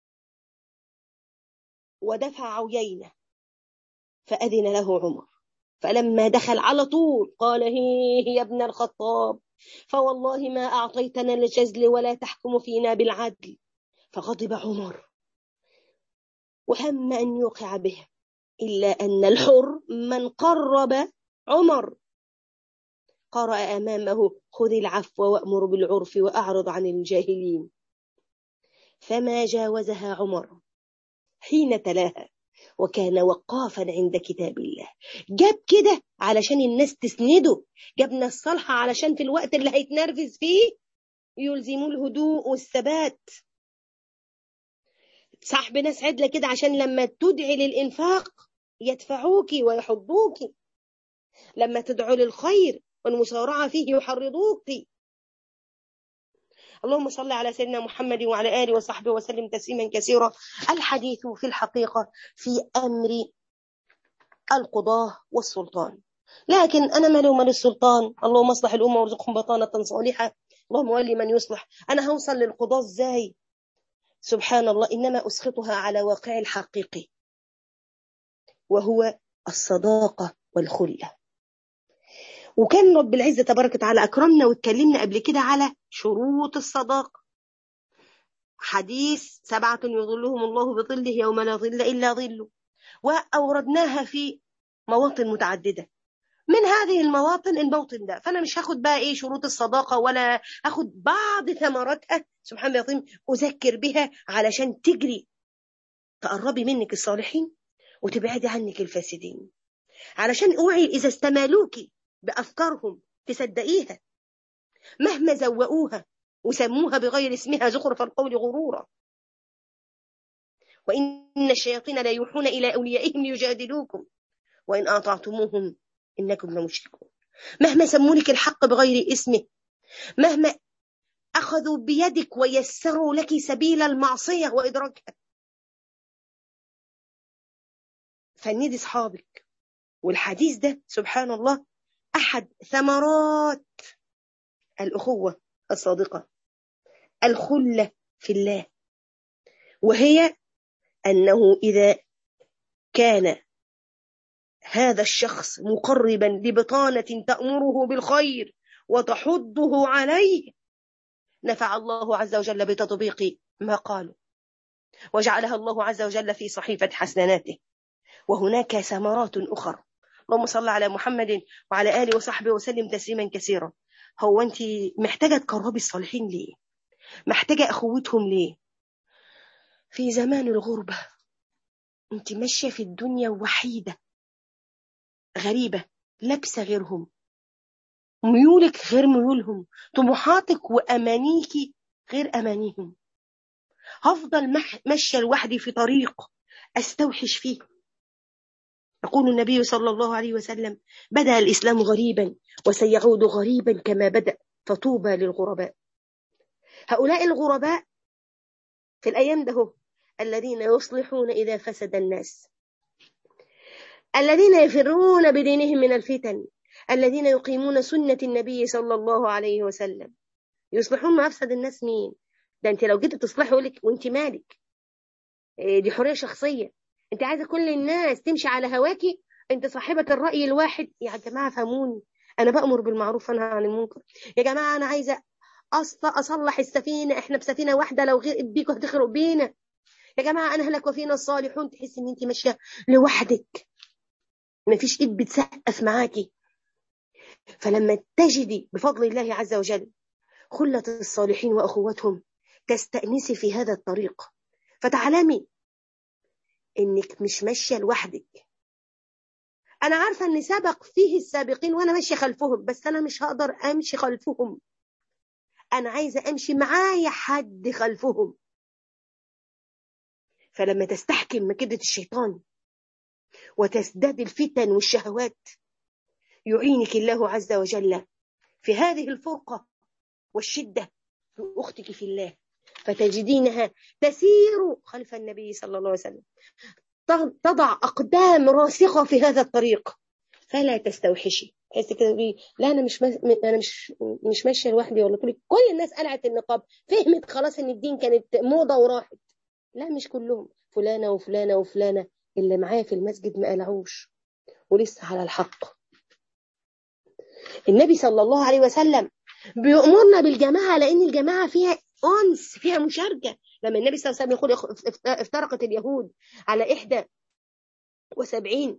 ودفع عيينه فأذن له عمر فلما دخل على طول قال هي يا ابن الخطاب فوالله ما أعطيتنا الجزل ولا تحكم فينا بالعدل فغضب عمر وهم أن يوقع به إلا أن الحر من قرب عمر قرأ أمامه خذ العفو وأمر بالعرف وأعرض عن الجاهلين فما جاوزها عمر حين تلاها وكان وقافا عند كتاب الله جاب كده علشان الناس تسنده جاب ناس صالحة علشان في الوقت اللي هيتنرفز فيه يلزموا الهدوء والثبات صاحب ناس عدلة كده عشان لما تدعي للإنفاق يدفعوك ويحضوك لما تدعو للخير والمسارعة فيه يحرضوك اللهم صل على سيدنا محمد وعلى آله وصحبه وسلم تسليما كثيرا الحديث في الحقيقة في أمر القضاة والسلطان لكن أنا ملومة للسلطان اللهم اصلح الأمة وارزقهم بطانة صالحة اللهم ولي من يصلح أنا هوصل للقضاة ازاي سبحان الله إنما أسخطها على واقع الحقيقي وهو الصداقة والخلة وكان رب العزة تبارك وتعالى أكرمنا واتكلمنا قبل كده على شروط الصداقة حديث سبعة يظلهم الله بظله يوم لا ظل إلا ظله وأوردناها في مواطن متعددة من هذه المواطن الموطن ده فأنا مش هاخد بقى إيه شروط الصداقة ولا هاخد بعض ثمراتها سبحان الله العظيم أذكر بها علشان تجري تقربي منك الصالحين وتبعدي عنك الفاسدين علشان اوعي إذا استمالوكي بأفكارهم تصدقيها مهما زوؤوها وسموها بغير اسمها زخرف القول غرورا وإن الشياطين لا يوحون إلى أوليائهم ليجادلوكم وإن أطعتموهم إنكم لمشركون مهما سموا لك الحق بغير اسمه مهما أخذوا بيدك ويسروا لك سبيل المعصية وإدراكها فندي أصحابك والحديث ده سبحان الله أحد ثمرات الأخوة الصادقة الخلة في الله وهي أنه إذا كان هذا الشخص مقربا لبطانة تأمره بالخير وتحضه عليه نفع الله عز وجل بتطبيق ما قالوا وجعلها الله عز وجل في صحيفة حسناته وهناك ثمرات أخرى اللهم صل على محمد وعلى آله وصحبه وسلم تسليما كثيرا هو أنت محتاجة تقربي الصالحين ليه محتاجة أخوتهم ليه في زمان الغربة أنت ماشية في الدنيا وحيدة غريبة لابسة غيرهم ميولك غير ميولهم طموحاتك وأمانيك غير أمانيهم هفضل ماشية لوحدي في طريق أستوحش فيه يقول النبي صلى الله عليه وسلم بدأ الإسلام غريبا وسيعود غريبا كما بدأ فطوبى للغرباء هؤلاء الغرباء في الأيام ده الذين يصلحون إذا فسد الناس الذين يفرون بدينهم من الفتن الذين يقيمون سنة النبي صلى الله عليه وسلم يصلحون ما أفسد الناس مين ده أنت لو جيت تصلحي يقولك وأنت مالك دي حرية شخصية أنت عايزة كل الناس تمشي على هواكي أنت صاحبة الرأي الواحد يا جماعة فهموني أنا بأمر بالمعروف وأنهى عن المنكر يا جماعة أنا عايزة أصلح السفينة إحنا بسفينة واحدة لو غير بيكوا هتخرق بينا يا جماعة أنا أهلك وفينا الصالحون تحس إن أنت ماشية لوحدك مفيش إيد بتسقف معاكي فلما تجدي بفضل الله عز وجل خلة الصالحين وأخوتهم تستأنسي في هذا الطريق فتعلمي إنك مش ماشية لوحدك أنا عارفة إن سبق فيه السابقين وأنا ماشية خلفهم بس أنا مش هقدر أمشي خلفهم أنا عايزة أمشي معايا حد خلفهم فلما تستحكم مكدة الشيطان وتزداد الفتن والشهوات يعينك الله عز وجل في هذه الفرقة والشدة في أختك في الله فتجدينها تسير خلف النبي صلى الله عليه وسلم تضع أقدام راسخة في هذا الطريق فلا تستوحشي تحسي كده لا انا مش انا مش مش ماشيه لوحدي ولا تقولي كل الناس قلعت النقاب فهمت خلاص ان الدين كانت موضه وراحت لا مش كلهم فلانه وفلانه وفلانه اللي معايا في المسجد ما قلعوش ولسه على الحق النبي صلى الله عليه وسلم بيأمرنا بالجماعة لأن الجماعة فيها أنس فيها مشاركة لما النبي صلى الله عليه وسلم يقول افترقت اليهود على إحدى وسبعين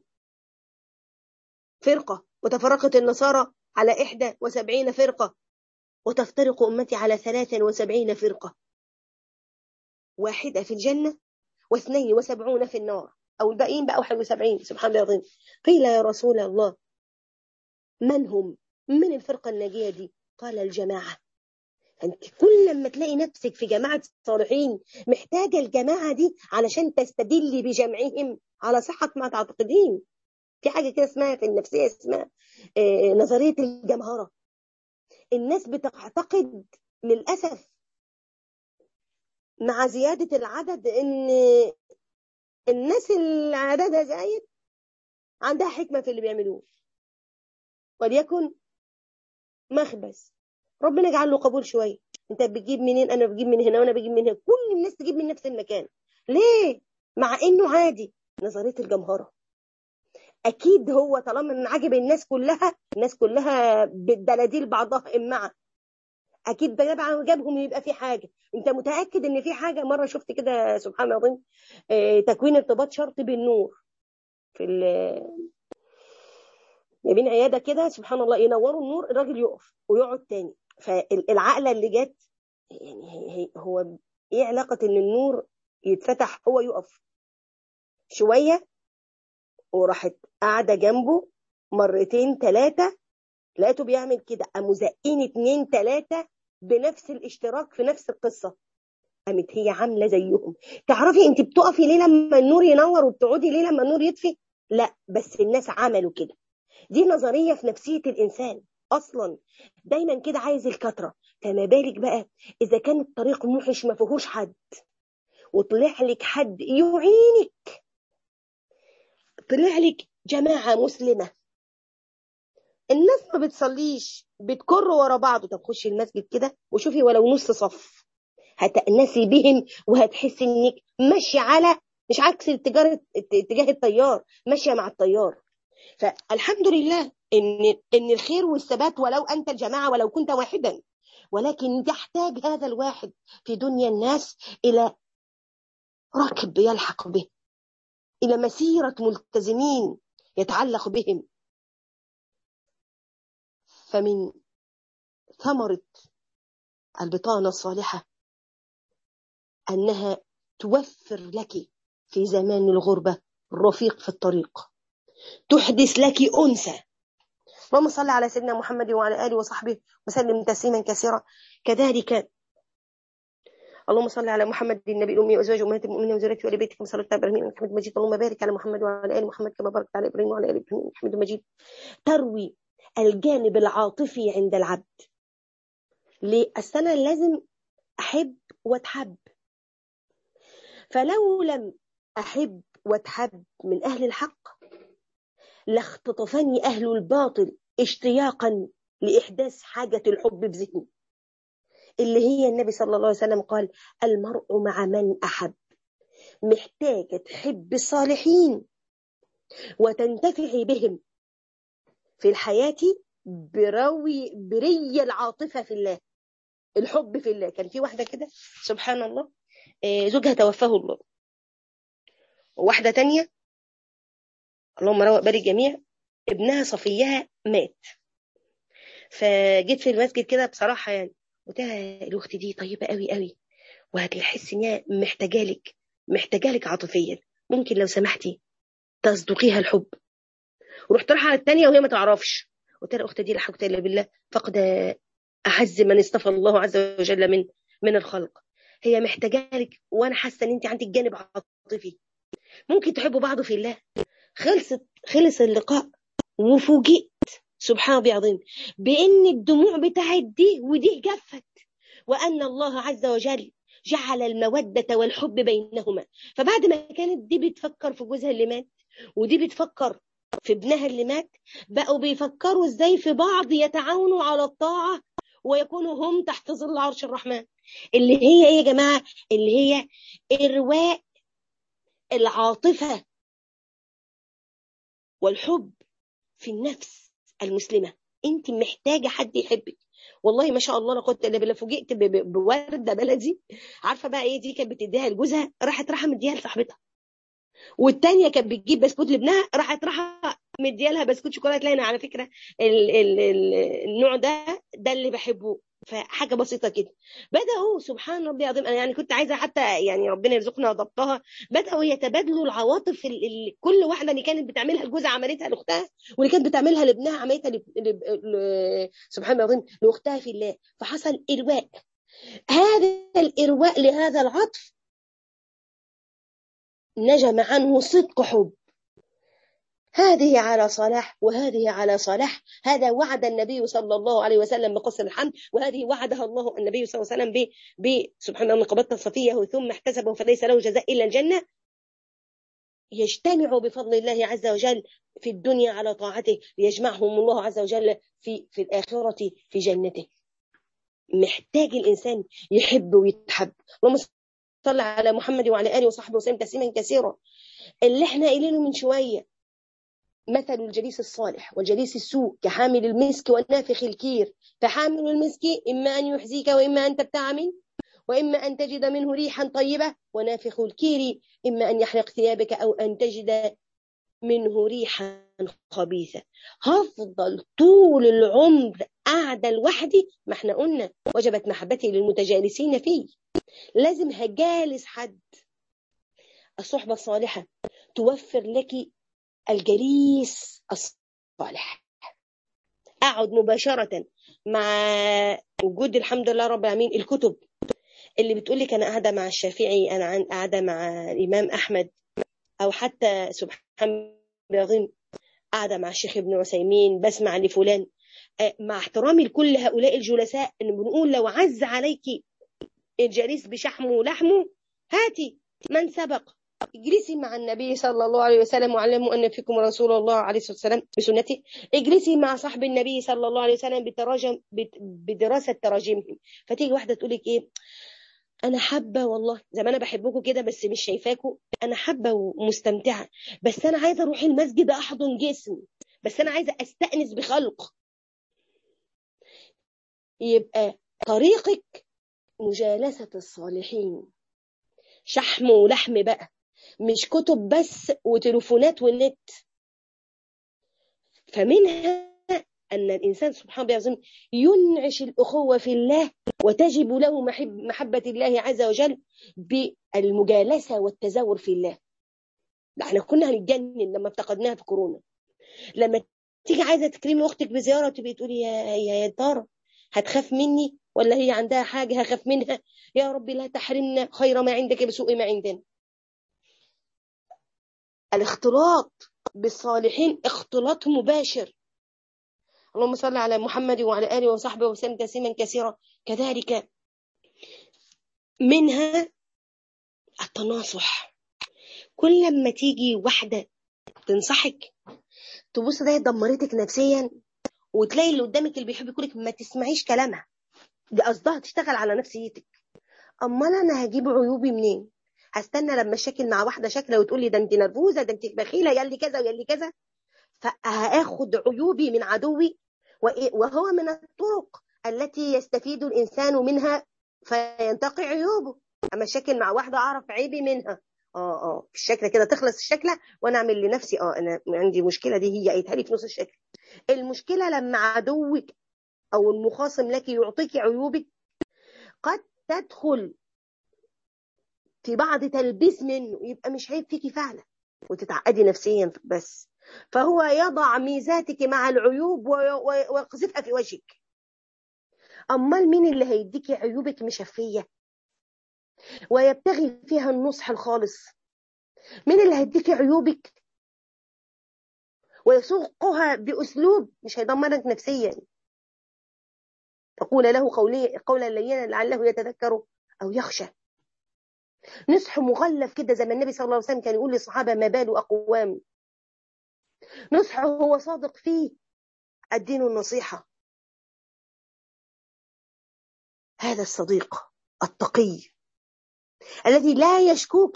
فرقة وتفرقت النصارى على إحدى وسبعين فرقة وتفترق أمتي على ثلاثا وسبعين فرقة واحدة في الجنة واثنين وسبعون في النار أو الباقيين بقى 71 سبحان الله العظيم قيل يا رسول الله من هم من الفرقة الناجية دي قال الجماعة أنت كل لما تلاقي نفسك في جماعة الصالحين محتاجة الجماعة دي علشان تستدلي بجمعهم على صحة ما تعتقدين في حاجة كده اسمها في النفسية اسمها آه نظرية الجمهرة الناس بتعتقد للأسف مع زيادة العدد إن الناس اللي عددها زايد عندها حكمة في اللي بيعملوه وليكن مخبز ربنا يجعل له قبول شوية انت بتجيب منين انا بجيب من هنا وانا بجيب من هنا كل الناس تجيب من نفس المكان ليه مع انه عادي نظرية الجمهرة اكيد هو طالما من عجب الناس كلها الناس كلها بالدلاديل بعضها امعة اكيد جاب جابهم يبقى في حاجه انت متاكد ان في حاجه مره شفت كده سبحان الله العظيم اه تكوين ارتباط شرط بالنور في جايبين عياده كده سبحان الله ينوروا النور الراجل يقف ويقعد تاني فالعقله اللي جت يعني هو ايه علاقه ان النور يتفتح هو يقف شويه وراحت قاعده جنبه مرتين ثلاثه لقيته بيعمل كده قاموا زقين اتنين تلاتة بنفس الاشتراك في نفس القصة قامت هي عاملة زيهم تعرفي انت بتقفي ليه لما النور ينور وبتقعدي ليه لما النور يطفي لا بس الناس عملوا كده دي نظرية في نفسية الإنسان أصلا دايما كده عايز الكترة فما بالك بقى إذا كان الطريق موحش ما فيهوش حد وطلع لك حد يعينك طلع لك جماعة مسلمة الناس ما بتصليش بتكر ورا بعض طب خشي المسجد كده وشوفي ولو نص صف هتأنسي بهم وهتحسي انك ماشيه على مش عكس اتجاه اتجاه التيار ماشيه مع التيار فالحمد لله ان ان الخير والثبات ولو انت الجماعه ولو كنت واحدا ولكن يحتاج هذا الواحد في دنيا الناس الى ركب يلحق به الى مسيره ملتزمين يتعلق بهم فمن ثمرة البطانة الصالحة أنها توفر لك في زمان الغربة رفيق في الطريق تحدث لك أنثى اللهم صل على سيدنا محمد وعلى آله وصحبه وسلم تسليما كثيرا كذلك اللهم صل على محمد النبي الأمي وأزواج أمهات المؤمنين وذريته وآل بيته كما صليت على إبراهيم إنك حميد مجيد اللهم بارك على محمد وعلى آل محمد كما باركت على إبراهيم وعلى آل إبراهيم إنك حميد مجيد تروي الجانب العاطفي عند العبد ليه أنا لازم أحب وأتحب فلو لم أحب وأتحب من أهل الحق لاختطفني أهل الباطل اشتياقا لإحداث حاجة الحب بذهني اللي هي النبي صلى الله عليه وسلم قال المرء مع من أحب محتاجة تحب الصالحين وتنتفعي بهم في الحياة بروي بري العاطفة في الله الحب في الله كان في واحدة كده سبحان الله زوجها توفاه الله وواحدة تانية اللهم روق بال الجميع ابنها صفيها مات فجيت في المسجد كده بصراحة يعني قلت لها الأخت دي طيبة قوي قوي وهتحس إن هي محتاجالك محتاجالك عاطفيا ممكن لو سمحتي تصدقيها الحب ورحت رايحه على الثانيه وهي ما تعرفش قلت لها اختي دي لا حول الا بالله فقد اعز من اصطفى الله عز وجل من من الخلق هي محتاجالك وانا حاسه ان انت عندك جانب عاطفي ممكن تحبوا بعض في الله خلصت خلص اللقاء وفوجئت سبحان الله العظيم بان الدموع بتاعت دي ودي جفت وان الله عز وجل جعل المودة والحب بينهما فبعد ما كانت دي بتفكر في جوزها اللي مات ودي بتفكر في ابنها اللي مات بقوا بيفكروا ازاي في بعض يتعاونوا على الطاعة ويكونوا هم تحت ظل عرش الرحمن اللي هي ايه يا جماعة اللي هي ارواء العاطفة والحب في النفس المسلمة انت محتاجة حد يحبك والله ما شاء الله لا قوه الا بالله فوجئت بورده بلدي عارفه بقى ايه دي كانت بتديها لجوزها راحت راحه مديها لصاحبتها والتانيه كانت بتجيب بسكوت لابنها راحت راحه مديها لها بسكوت شوكولاته لنا على فكره ال ال ال النوع ده ده اللي بحبه فحاجه بسيطه كده بداوا سبحان ربي العظيم انا يعني كنت عايزه حتى يعني ربنا يرزقنا ضبطها بداوا يتبادلوا العواطف اللي كل واحده اللي كانت بتعملها لجوزها عملتها لاختها واللي كانت بتعملها لابنها عملتها ل... ل... ل... سبحان الله العظيم لاختها في الله فحصل ارواء هذا الارواء لهذا العطف نجم عنه صدق حب هذه على صلاح وهذه على صلاح هذا وعد النبي صلى الله عليه وسلم بقصر الحمد وهذه وعدها الله النبي صلى الله عليه وسلم ب سبحان الله قبضت صفيه ثم احتسبه فليس له جزاء الا الجنه يجتمع بفضل الله عز وجل في الدنيا على طاعته ليجمعهم الله عز وجل في في الاخره في جنته محتاج الانسان يحب ويتحب اللهم صل على محمد وعلى اله وصحبه وسلم تسليما كثيرا اللي احنا قايلينه من شويه مثل الجليس الصالح والجليس السوء كحامل المسك والنافخ الكير فحامل المسك إما أن يحزيك وإما أن تبتاع منه وإما أن تجد منه ريحا طيبة ونافخ الكير إما أن يحرق ثيابك أو أن تجد منه ريحا خبيثة هفضل طول العمر قاعدة لوحدي ما احنا قلنا وجبت محبتي للمتجالسين فيه لازم هجالس حد الصحبة الصالحة توفر لك الجليس الصالح اقعد مباشره مع وجود الحمد لله رب العالمين الكتب اللي بتقول لك انا قاعده مع الشافعي انا قاعده مع الامام احمد او حتى سبحان العظيم قاعده مع الشيخ ابن عثيمين بسمع لفلان مع احترامي لكل هؤلاء الجلساء ان بنقول لو عز عليك الجليس بشحمه ولحمه هاتي من سبق اجلسي مع النبي صلى الله عليه وسلم واعلموا ان فيكم رسول الله عليه الصلاه والسلام بسنته اجلسي مع صاحب النبي صلى الله عليه وسلم بتراجم بدراسه تراجمهم فتيجي واحده تقول لك ايه انا حابه والله زي ما انا بحبكم كده بس مش شايفاكم انا حابه ومستمتعه بس انا عايزه اروح المسجد احضن جسم بس انا عايزه استانس بخلق يبقى طريقك مجالسه الصالحين شحم ولحم بقى مش كتب بس وتليفونات والنت فمنها أن الإنسان سبحانه وتعالى ينعش الأخوة في الله وتجب له محب محبة الله عز وجل بالمجالسة والتزور في الله ده احنا كنا هنتجنن لما افتقدناها في كورونا لما تيجي عايزة تكرمي أختك بزيارة تبقي تقولي يا يا ترى هتخاف مني ولا هي عندها حاجة هخاف منها يا رب لا تحرمنا خير ما عندك بسوء ما عندنا الاختلاط بالصالحين اختلاط مباشر اللهم صل على محمد وعلى آله وصحبه وسلم تسليما كثيرا كذلك منها التناصح كل لما تيجي واحدة تنصحك تبص تلاقي دمرتك نفسيا وتلاقي اللي قدامك اللي بيحب يقولك ما تسمعيش كلامها دي قصدها تشتغل على نفسيتك امال انا هجيب عيوبي منين هستنى لما اشكل مع واحده شكله وتقول لي ده انت نرفوزه ده انت بخيله يلي كذا ويلي كذا فهاخد عيوبي من عدوي وهو من الطرق التي يستفيد الانسان منها فينتقي عيوبه اما اشكل مع واحده اعرف عيبي منها اه اه الشكله كده تخلص الشكله وانا اعمل لنفسي اه انا عندي مشكله دي هي قايتها لي في نص الشكل المشكله لما عدوك او المخاصم لك يعطيك عيوبك قد تدخل في بعض تلبيس منه يبقى مش عيب فيكي فعلا وتتعقدي نفسيا بس فهو يضع ميزاتك مع العيوب ويقذفها في وجهك امال مين اللي هيديكي عيوبك مشفيه ويبتغي فيها النصح الخالص مين اللي هيديكي عيوبك ويسوقها باسلوب مش هيدمرك نفسيا تقول له قولي قولا لينا لعله يتذكر او يخشى نصح مغلف كده زي ما النبي صلى الله عليه وسلم كان يقول للصحابه ما بال اقوام نصح هو صادق فيه الدين النصيحه هذا الصديق التقي الذي لا يشكوك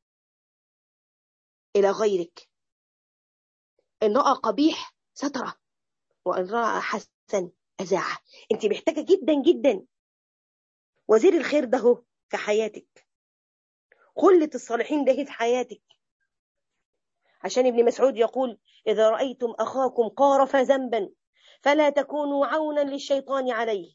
الى غيرك ان راى قبيح ستره وان راى حسن أذاعة أنت محتاجة جدا جدا وزير الخير ده هو في حياتك خلة الصالحين ده في حياتك عشان ابن مسعود يقول إذا رأيتم أخاكم قارف ذنبا فلا تكونوا عونا للشيطان عليه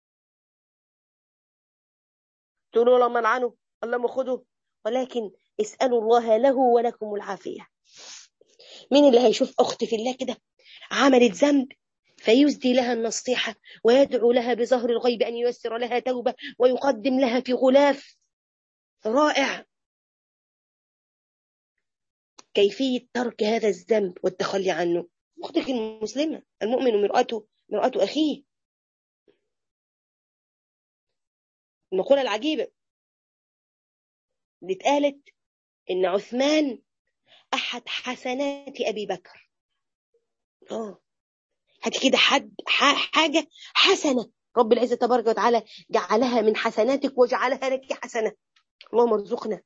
تقولوا لما لعنه اللهم خذه ولكن اسألوا الله له ولكم العافية مين اللي هيشوف أخت في الله كده عملت ذنب فيسدي لها النصيحة ويدعو لها بظهر الغيب أن ييسر لها توبة ويقدم لها في غلاف رائع كيفية ترك هذا الذنب والتخلي عنه أختك المسلمة المؤمن مرآته مرآة أخيه المقولة العجيبة اللي اتقالت إن عثمان أحد حسنات أبي بكر اه هاتي كده حد حاجة حسنة رب العزة تبارك وتعالى جعلها من حسناتك وجعلها لك حسنة اللهم ارزقنا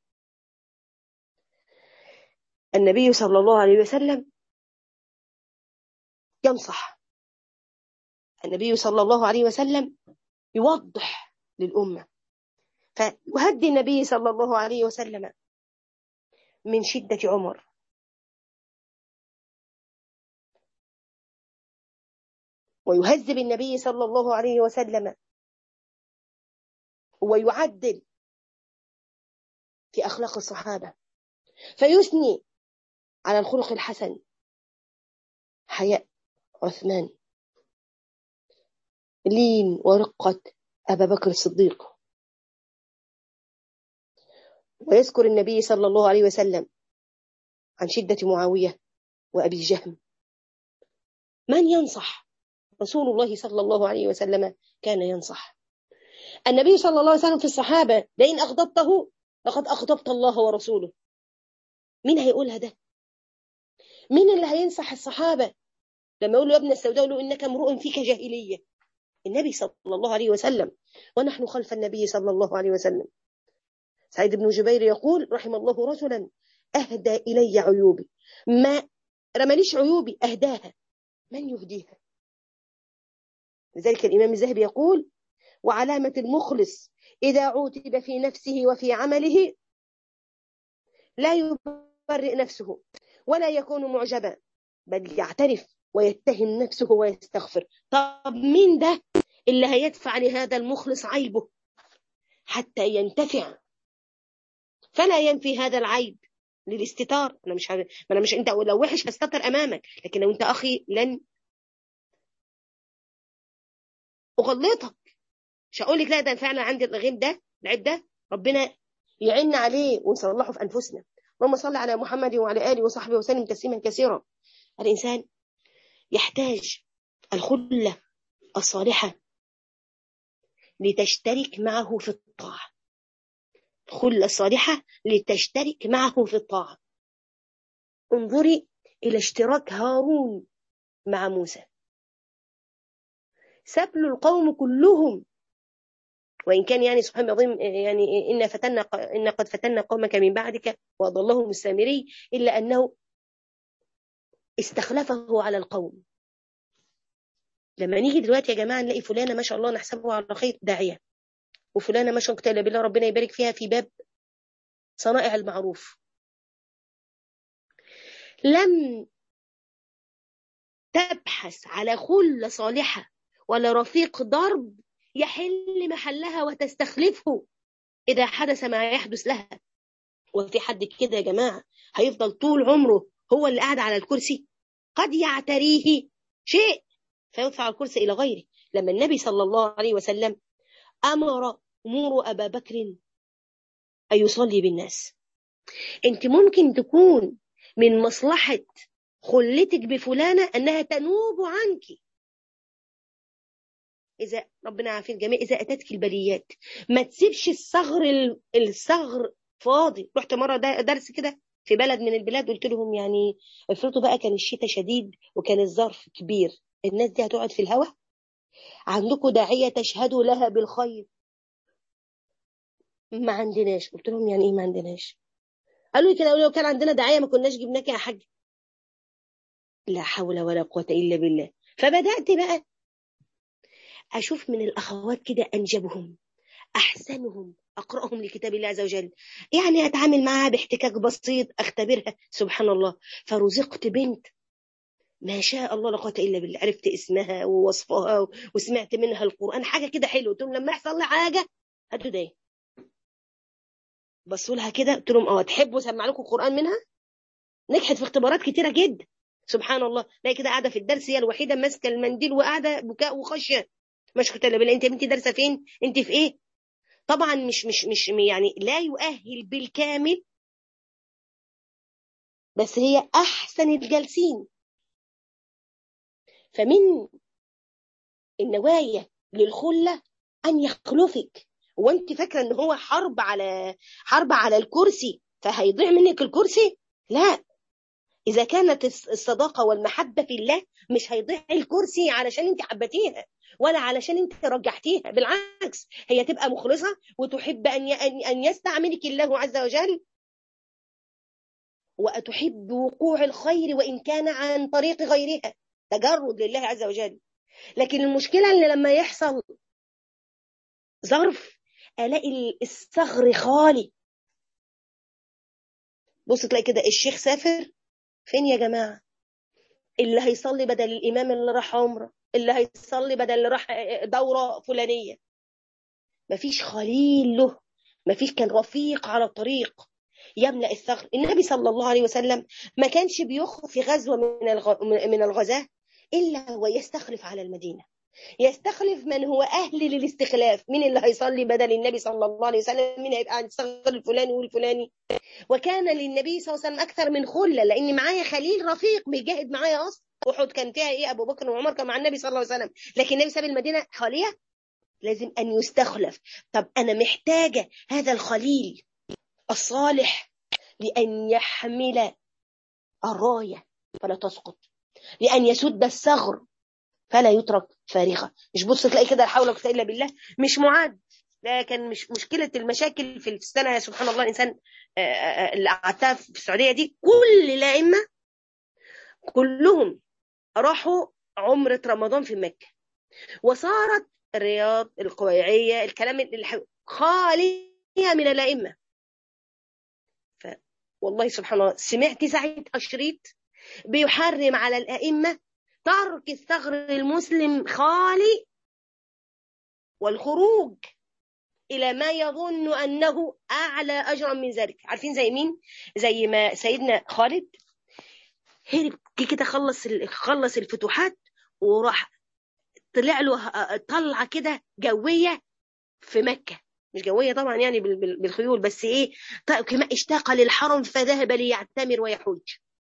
النبي صلى الله عليه وسلم ينصح النبي صلى الله عليه وسلم يوضح للأمة فيهدي النبي صلى الله عليه وسلم من شدة عمر ويهذب النبي صلى الله عليه وسلم ويعدل في أخلاق الصحابة فيثني على الخلق الحسن حياء عثمان لين ورقة أبا بكر الصديق ويذكر النبي صلى الله عليه وسلم عن شدة معاوية وأبي جهم من ينصح رسول الله صلى الله عليه وسلم كان ينصح النبي صلى الله عليه وسلم في الصحابة لئن أغضبته لقد أغضبت الله ورسوله مين هيقولها ده مين اللي هينصح الصحابة لما يقول له يا ابن السوداء يقول له إنك امرؤ فيك جاهلية النبي صلى الله عليه وسلم ونحن خلف النبي صلى الله عليه وسلم سعيد بن جبير يقول رحم الله رجلا أهدى إلي عيوبي ما رمليش عيوبي أهداها من يهديها لذلك الإمام الذهبي يقول وعلامة المخلص إذا عوتب في نفسه وفي عمله لا يبرئ نفسه ولا يكون معجبا بل يعترف ويتهم نفسه ويستغفر طب مين ده اللي هيدفع لهذا المخلص عيبه حتى ينتفع فلا ينفي هذا العيب للاستتار انا مش ه... انا مش انت لو وحش هستتر امامك لكن لو انت اخي لن اغلطك مش هقول لك لا ده فعلا عندي الغيب ده العيب ده ربنا يعين عليه ونصلحه في انفسنا اللهم صل على محمد وعلى اله وصحبه وسلم تسليما كثيرا الانسان يحتاج الخله الصالحه لتشترك معه في الطاعه الخله الصالحه لتشترك معه في الطاعه انظري الى اشتراك هارون مع موسى سبل القوم كلهم وإن كان يعني سبحان العظيم يعني إن فتنا إن قد فتنا قومك من بعدك وأضلهم السامري إلا أنه استخلفه على القوم لما نيجي دلوقتي يا جماعة نلاقي فلانة ما شاء الله نحسبه على خير داعية وفلانة ما شاء الله بالله ربنا يبارك فيها في باب صنائع المعروف لم تبحث على خلة صالحة ولا رفيق ضرب يحل محلها وتستخلفه إذا حدث ما يحدث لها وفي حد كده يا جماعة هيفضل طول عمره هو اللي قاعد على الكرسي قد يعتريه شيء فيدفع الكرسي إلى غيره لما النبي صلى الله عليه وسلم أمر أمور أبا بكر أن يصلي بالناس أنت ممكن تكون من مصلحة خلتك بفلانة أنها تنوب عنك إذا ربنا عافية الجميع إذا أتتك البليات ما تسيبش الصغر الصغر فاضي رحت مرة درس كده في بلد من البلاد قلت لهم يعني افرضوا بقى كان الشتاء شديد وكان الظرف كبير الناس دي هتقعد في الهواء عندكم داعية تشهدوا لها بالخير ما عندناش قلت لهم يعني ايه ما عندناش قالوا لي كده لو كان عندنا داعية ما كناش جبناك يا حاج لا حول ولا قوة إلا بالله فبدأت بقى اشوف من الاخوات كده انجبهم احسنهم اقراهم لكتاب الله عز وجل يعني اتعامل معها باحتكاك بسيط اختبرها سبحان الله فرزقت بنت ما شاء الله لا قوه الا بالله عرفت اسمها ووصفها وسمعت منها القران حاجه كده حلوه قلت لهم لما يحصل لي حاجه هاتوا ده بصوا لها كده قلت لهم اه تحبوا اسمع لكم القران منها نجحت في اختبارات كتيره جدا سبحان الله لا كده قاعده في الدرس هي الوحيده ماسكه المنديل وقاعده بكاء وخشيه مش كنت بالله انت بنتي دارسه فين انت في ايه طبعا مش مش مش يعني لا يؤهل بالكامل بس هي احسن الجالسين فمن النوايا للخله ان يخلفك وانت فاكره ان هو حرب على حرب على الكرسي فهيضيع منك الكرسي لا اذا كانت الصداقه والمحبه في الله مش هيضيع الكرسي علشان انت حبتيها ولا علشان انت رجحتيها بالعكس هي تبقى مخلصه وتحب ان ان يستعملك الله عز وجل وتحب وقوع الخير وان كان عن طريق غيرها تجرد لله عز وجل لكن المشكله ان لما يحصل ظرف الاقي الثغر خالي بص تلاقي كده الشيخ سافر فين يا جماعه اللي هيصلي بدل الامام اللي راح عمره اللي هيصلي بدل اللي راح دوره فلانيه مفيش خليل له مفيش كان رفيق على الطريق يملا الثغر النبي صلى الله عليه وسلم ما كانش بيخرج في غزوه من الغ... من الغزاه الا ويستخلف على المدينه يستخلف من هو اهل للاستخلاف مين اللي هيصلي بدل النبي صلى الله عليه وسلم مين هيبقى عند الثغر الفلاني والفلاني وكان للنبي صلى الله عليه وسلم اكثر من خله لان معايا خليل رفيق بيجاهد معايا اصلا احد كان فيها ايه ابو بكر وعمر كان مع النبي صلى الله عليه وسلم لكن النبي ساب المدينه خاليه لازم ان يستخلف طب انا محتاجه هذا الخليل الصالح لان يحمل الرايه فلا تسقط لان يسد الثغر فلا يترك فارغه مش بص تلاقي كده لا حول ولا قوه الا بالله مش معد ده كان مش مشكله المشاكل في السنه سبحان الله الانسان اللي قعدتها في السعوديه دي كل الائمه كلهم راحوا عمره رمضان في مكه وصارت الرياض القويعيه الكلام خاليه من الائمه ف والله سبحان الله سمعت ساعتها شريط بيحرم على الائمه ترك الثغر المسلم خالي والخروج إلى ما يظن أنه أعلى أجرا من ذلك عارفين زي مين؟ زي ما سيدنا خالد هرب كده خلص خلص الفتوحات وراح طلع له طلعة كده جوية في مكة مش جوية طبعا يعني بالخيول بس ايه كما اشتاق للحرم فذهب ليعتمر ويحج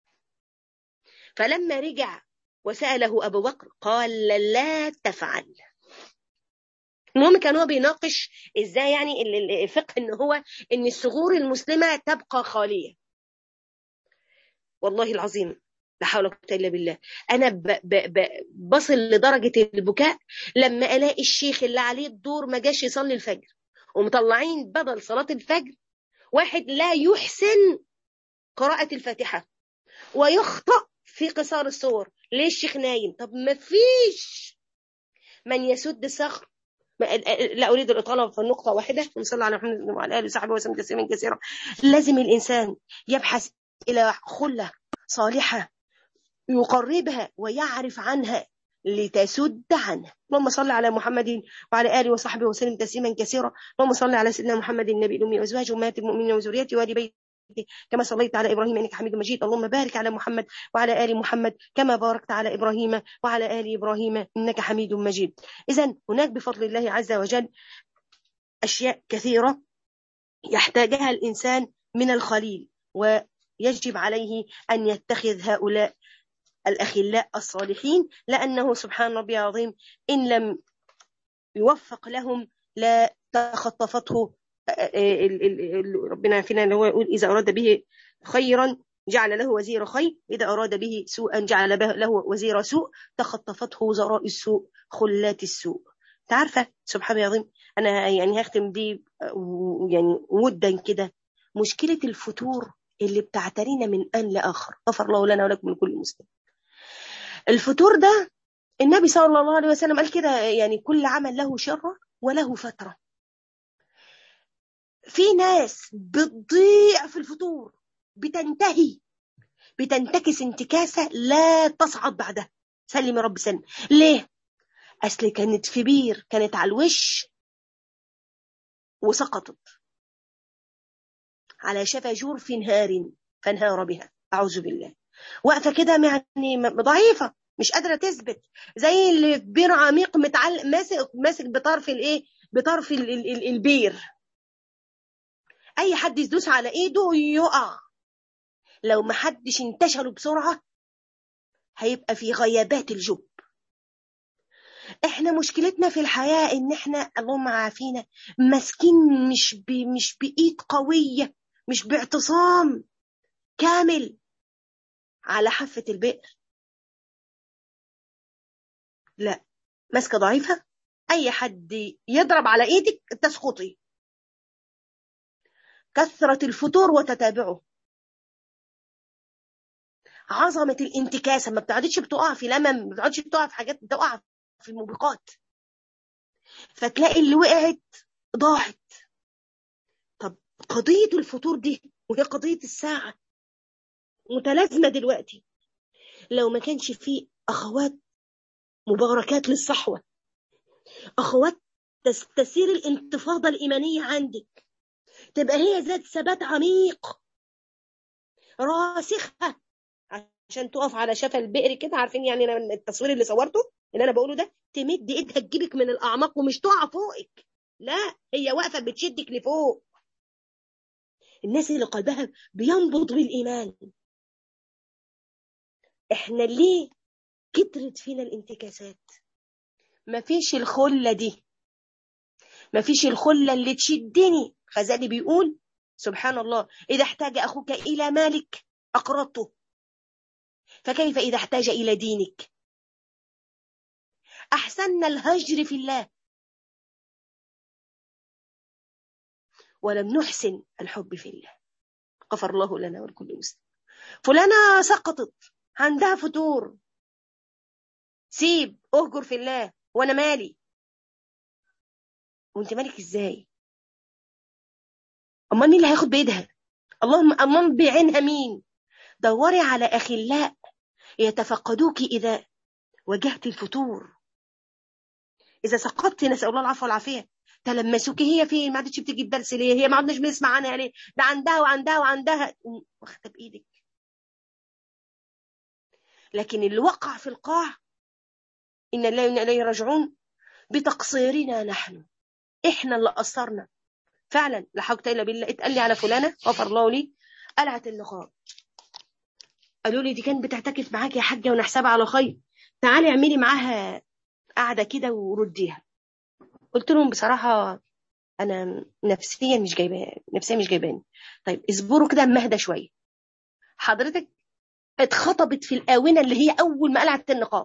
فلما رجع وسأله أبو بكر قال لا تفعل المهم كان هو بيناقش ازاي يعني الفقه ان هو ان الثغور المسلمه تبقى خاليه والله العظيم لا حول ولا قوه الا بالله انا ب ب ب بصل لدرجه البكاء لما الاقي الشيخ اللي عليه الدور ما جاش يصلي الفجر ومطلعين بدل صلاه الفجر واحد لا يحسن قراءه الفاتحه ويخطأ في قصار الصور ليه الشيخ نايم طب ما فيش من يسد الصخر لا اريد الاطاله في النقطه واحده ونصلي على محمد وعلى اله وصحبه وسلم تسليما كثيرا لازم الانسان يبحث الى خله صالحه يقربها ويعرف عنها لتسد عنه اللهم صل على محمد وعلى اله وصحبه وسلم تسليما كثيرا اللهم صل على سيدنا محمد النبي الامي وازواجه امهات المؤمنين وذريته وال بيته كما صليت على ابراهيم انك حميد مجيد اللهم بارك على محمد وعلى ال محمد كما باركت على ابراهيم وعلى ال ابراهيم انك حميد مجيد اذا هناك بفضل الله عز وجل اشياء كثيره يحتاجها الانسان من الخليل ويجب عليه ان يتخذ هؤلاء الاخلاء الصالحين لانه سبحان ربي العظيم ان لم يوفق لهم لا تخطفته ربنا فينا اللي هو يقول إذا أراد به خيرا جعل له وزير خير إذا أراد به سوءا جعل له وزير سوء تخطفته وزراء السوء خلات السوء تعرفة سبحان الله العظيم أنا يعني هختم دي يعني ودا كده مشكلة الفتور اللي بتعترينا من آن لآخر غفر الله لنا ولكم من كل مسلم الفتور ده النبي صلى الله عليه وسلم قال كده يعني كل عمل له شرة وله فترة في ناس بتضيع في الفطور بتنتهي بتنتكس انتكاسة لا تصعد بعدها سلم يا رب سلم ليه أصل كانت في بير كانت على الوش وسقطت على شفا جرف نهار فانهار بها أعوذ بالله واقفة كده يعني ضعيفة مش قادرة تثبت زي اللي في بير عميق متعلق ماسك ماسك بطرف الايه بطرف ال ال ال البير اي حد يدوس على ايده يقع لو ما حدش انتشله بسرعة هيبقى في غيابات الجب احنا مشكلتنا في الحياة ان احنا اللهم عافينا ماسكين مش ب... مش بايد قوية مش باعتصام كامل على حافة البئر لا ماسكة ضعيفة اي حد يضرب على ايدك تسقطي كثرة الفتور وتتابعه عظمة الانتكاسة ما بتقعدش بتقع في لمم ما بتقعدش بتقع في حاجات بتقع في الموبقات فتلاقي اللي وقعت ضاعت طب قضية الفطور دي وهي قضية الساعة متلازمة دلوقتي لو ما كانش فيه أخوات مباركات للصحوة أخوات تسير الانتفاضة الإيمانية عندك تبقى هي ذات ثبات عميق راسخة عشان تقف على شفا البئر كده عارفين يعني أنا التصوير اللي صورته اللي انا بقوله ده تمد ايدها تجيبك من الاعماق ومش تقع فوقك لا هي واقفه بتشدك لفوق الناس اللي قلبها بينبض بالايمان احنا ليه كترت فينا الانتكاسات مفيش الخله دي مفيش الخله اللي تشدني غزالي بيقول سبحان الله اذا احتاج اخوك الى مالك اقرضته فكيف اذا احتاج الى دينك أحسننا الهجر في الله ولم نحسن الحب في الله غفر الله لنا ولكل مسلم فلانة سقطت عندها فتور سيب اهجر في الله وانا مالي وانت مالك ازاي امال مين اللي هياخد بايدها اللهم امال بعينها مين دوري على اخلاء يتفقدوك اذا واجهت الفتور اذا سقطت نسال الله العفو والعافيه تلمسوك هي فين ما عادتش بتيجي الدرس ليه هي ما عدناش بنسمع عنها ليه ده عندها وعندها وعندها واخده بايدك لكن اللي وقع في القاع ان الله وإنا اليه راجعون بتقصيرنا نحن احنا اللي قصرنا فعلا لا حول الا بالله اتقال لي على فلانه غفر الله لي قلعت اللقاء قالوا لي دي كانت بتعتكف معاك يا حاجه ونحسبها على خير تعالي اعملي معاها قاعدة كده ورديها قلت لهم بصراحة أنا نفسيا مش جايبان نفسيا مش جايباني طيب اصبروا كده اما اهدى شوية حضرتك اتخطبت في الآونة اللي هي أول ما قلعت النقاب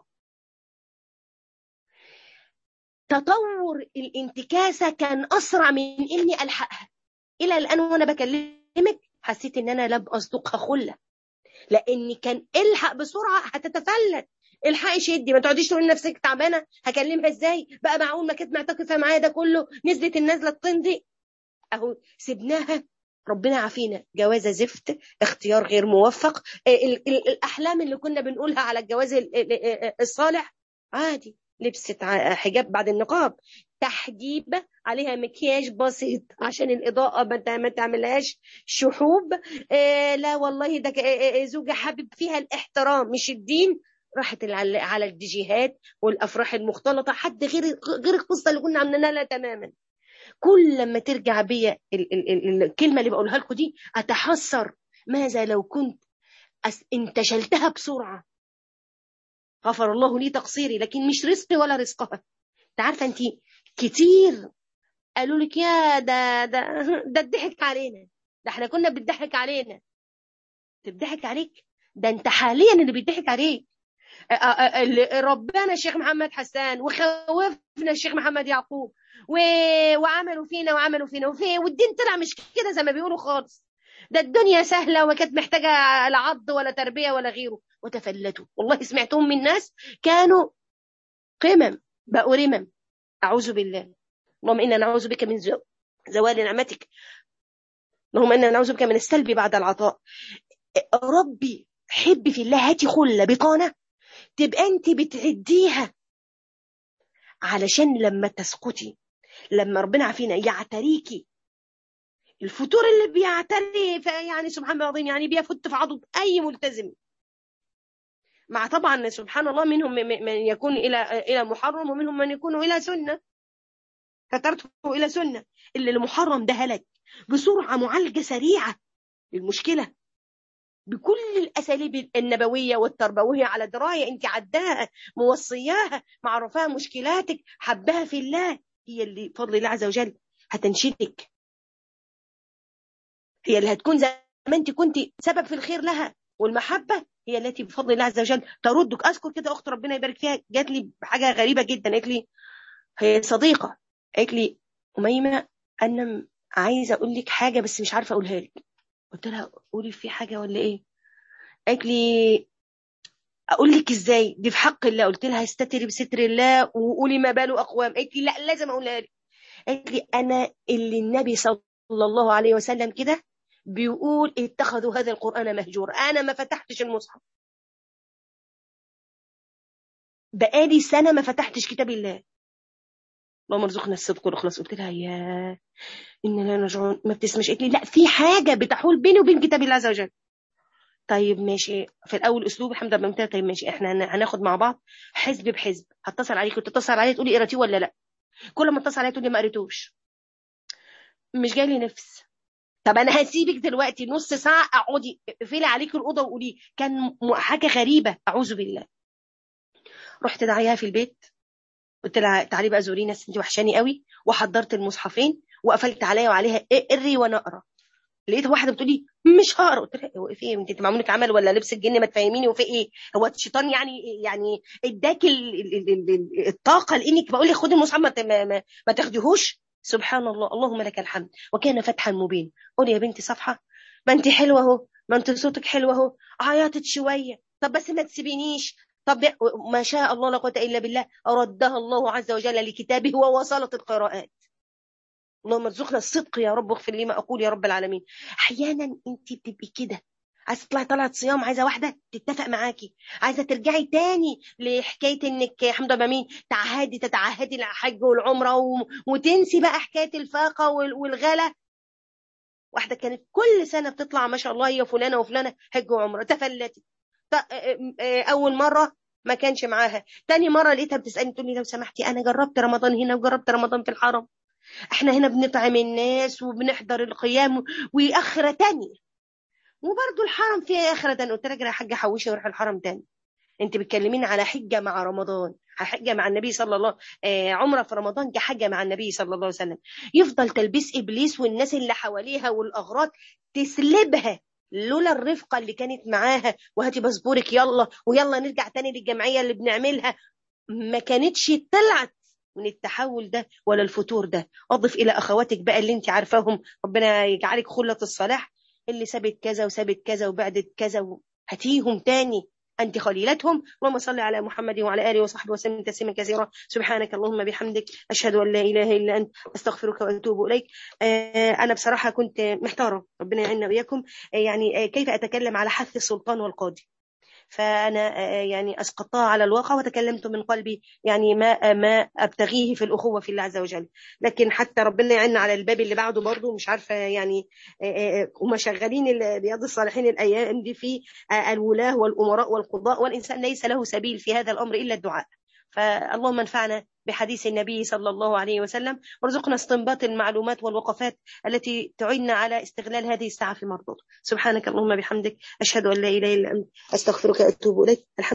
تطور الانتكاسة كان أسرع من إني ألحقها إلى الآن وأنا بكلمك حسيت إن أنا لا أصدقها خلة لأن كان الحق بسرعة هتتفلت الحقي شدي ما تقعديش تقولي نفسك تعبانه هكلمها ازاي بقى معقول ما كانت معتكفه معايا ده كله نزلت النازله الطندي اهو سبناها ربنا عافينا جوازة زفت اختيار غير موفق ال ال الأحلام اللي كنا بنقولها على الجواز الصالح عادي لبست حجاب بعد النقاب تحجيبة عليها مكياج بسيط عشان الإضاءة ما تعملهاش شحوب آه لا والله ده زوجة حابب فيها الاحترام مش الدين راحت على الديجيهات والافراح المختلطه حد غير غير القصه اللي كنا عاملينها لها تماما كل لما ترجع بيا الكلمه اللي بقولها لكم دي اتحسر ماذا لو كنت انتشلتها بسرعه غفر الله لي تقصيري لكن مش رزقي ولا رزقها انت عارفه انت كتير قالوا لك يا ده ده ده اتضحك علينا ده احنا كنا بتضحك علينا تضحك عليك ده انت حاليا اللي بيضحك عليك ربنا الشيخ محمد حسان وخوفنا الشيخ محمد يعقوب و... وعملوا فينا وعملوا فينا وفي والدين طلع مش كده زي ما بيقولوا خالص ده الدنيا سهلة وما كانت محتاجة لا عض ولا تربية ولا غيره وتفلتوا والله سمعتهم من ناس كانوا قمم بقوا رمم أعوذ بالله اللهم إنا نعوذ بك من زوال نعمتك اللهم إنا نعوذ بك من السلب بعد العطاء ربي حبي في الله هاتي خلة بطانة تبقى أنت بتعديها علشان لما تسقطي لما ربنا عافينا يعتريكي الفتور اللي بيعتري يعني سبحان الله العظيم يعني بيفت في عضد أي ملتزم مع طبعا سبحان الله منهم من يكون إلى إلى محرم ومنهم من يكون إلى سنة فترته إلى سنة اللي المحرم ده هلك بسرعة معالجة سريعة للمشكلة بكل الأساليب النبوية والتربوية على دراية أنت عداها موصياها معرفاها مشكلاتك حبها في الله هي اللي بفضل الله عز وجل هتنشدك هي اللي هتكون زي ما أنت كنت سبب في الخير لها والمحبة هي التي بفضل الله عز وجل تردك أذكر كده أخت ربنا يبارك فيها جات لي بحاجة غريبة جدا قالت لي هي صديقة قالت لي أميمة أنا عايزة أقول لك حاجة بس مش عارفة أقولها لك قلت لها قولي في حاجة ولا إيه قالت لي أقول لك إزاي دي في حق الله قلت لها استتري بستر الله وقولي ما باله أقوام قالت لي لا لازم أقولها لك قالت لي أنا اللي النبي صلى الله عليه وسلم كده بيقول اتخذوا هذا القرآن مهجور أنا ما فتحتش المصحف بقالي سنة ما فتحتش كتاب الله اللهم ارزقنا الصدق والإخلاص قلت لها يا إننا نرجعون ما بتسمعش قالت لي لا في حاجة بتحول بيني وبين كتاب الله عز وجل طيب ماشي في الأول أسلوب الحمد لله قلت طيب ماشي إحنا هناخد مع بعض حزب بحزب هتصل عليك وتتصل عليا تقولي قريتيه ولا لا كل ما اتصل عليا تقولي ما قريتوش مش جاي لي نفس طب انا هسيبك دلوقتي نص ساعه اقعدي اقفلي عليك الاوضه وقولي كان حاجه غريبه اعوذ بالله رحت دعيها في البيت قلت لها تعالي بقى زورينا انت وحشاني قوي وحضرت المصحفين وقفلت عليا وعليها اقري وانا اقرا لقيت واحده بتقولي مش هقرا قلت لها هو في ايه انت معمول لك عمل ولا لبس الجن ما تفهميني وفي ايه هو الشيطان يعني يعني اداك الطاقه لانك بقول لك خدي المصحف ما, ما, ما تاخديهوش سبحان الله اللهم لك الحمد وكان فتحا مبين قولي يا بنتي صفحه ما انت حلوه اهو ما انت صوتك حلو اهو عيطت شويه طب بس ما تسيبينيش طب ما شاء الله لا قوه الا بالله ردها الله عز وجل لكتابه ووصلت القراءات اللهم ارزقنا الصدق يا رب واغفر لي ما اقول يا رب العالمين احيانا انت بتبقي كده عايزه تطلعي طلعت صيام عايزه واحده تتفق معاكي عايزه ترجعي تاني لحكايه انك يا حمد مين تعهدي تتعهدي الحج والعمره و... وتنسي بقى حكايه الفاقه وال... والغلا واحده كانت كل سنه بتطلع ما شاء الله هي فلانه وفلانه حج وعمره تفلتت اول مره ما كانش معاها تاني مره لقيتها بتسالني تقول لي لو سمحتي انا جربت رمضان هنا وجربت رمضان في الحرم احنا هنا بنطعم الناس وبنحضر القيام واخره تانية وبرضه الحرم فيها اخره تانية قلت لها يا حاجه حوشي وروحي الحرم تاني انت بتكلمين على حجه مع رمضان حجه مع النبي صلى الله آه عمره في رمضان كحجه مع النبي صلى الله عليه وسلم يفضل تلبيس ابليس والناس اللي حواليها والاغراض تسلبها لولا الرفقة اللي كانت معاها وهاتي باسبورك يلا ويلا نرجع تاني للجمعية اللي بنعملها ما كانتش طلعت من التحول ده ولا الفتور ده اضف الى اخواتك بقى اللي انت عارفاهم ربنا يجعلك خلة الصلاح اللي سابت كذا وسابت كذا وبعدت كذا هاتيهم تاني أنت خليلتهم اللهم صل على محمد وعلى آله وصحبه وسلم تسليما كثيرا سبحانك اللهم بحمدك أشهد أن لا إله إلا أنت أستغفرك وأتوب إليك أنا بصراحة كنت محتارة ربنا يعيننا وإياكم يعني كيف أتكلم على حث السلطان والقاضي فأنا يعني أسقطتها على الواقع وتكلمت من قلبي يعني ما ما أبتغيه في الأخوة في الله عز وجل لكن حتى ربنا يعيننا على الباب اللي بعده برضه مش عارفة يعني هم شغالين رياض الصالحين الأيام دي في الولاة والأمراء والقضاء والإنسان ليس له سبيل في هذا الأمر إلا الدعاء فاللهم انفعنا بحديث النبي صلى الله عليه وسلم وارزقنا استنباط المعلومات والوقفات التي تعيننا على استغلال هذه الساعة في مرضات سبحانك اللهم بحمدك أشهد أن لا إله إلا أنت أستغفرك وأتوب إليك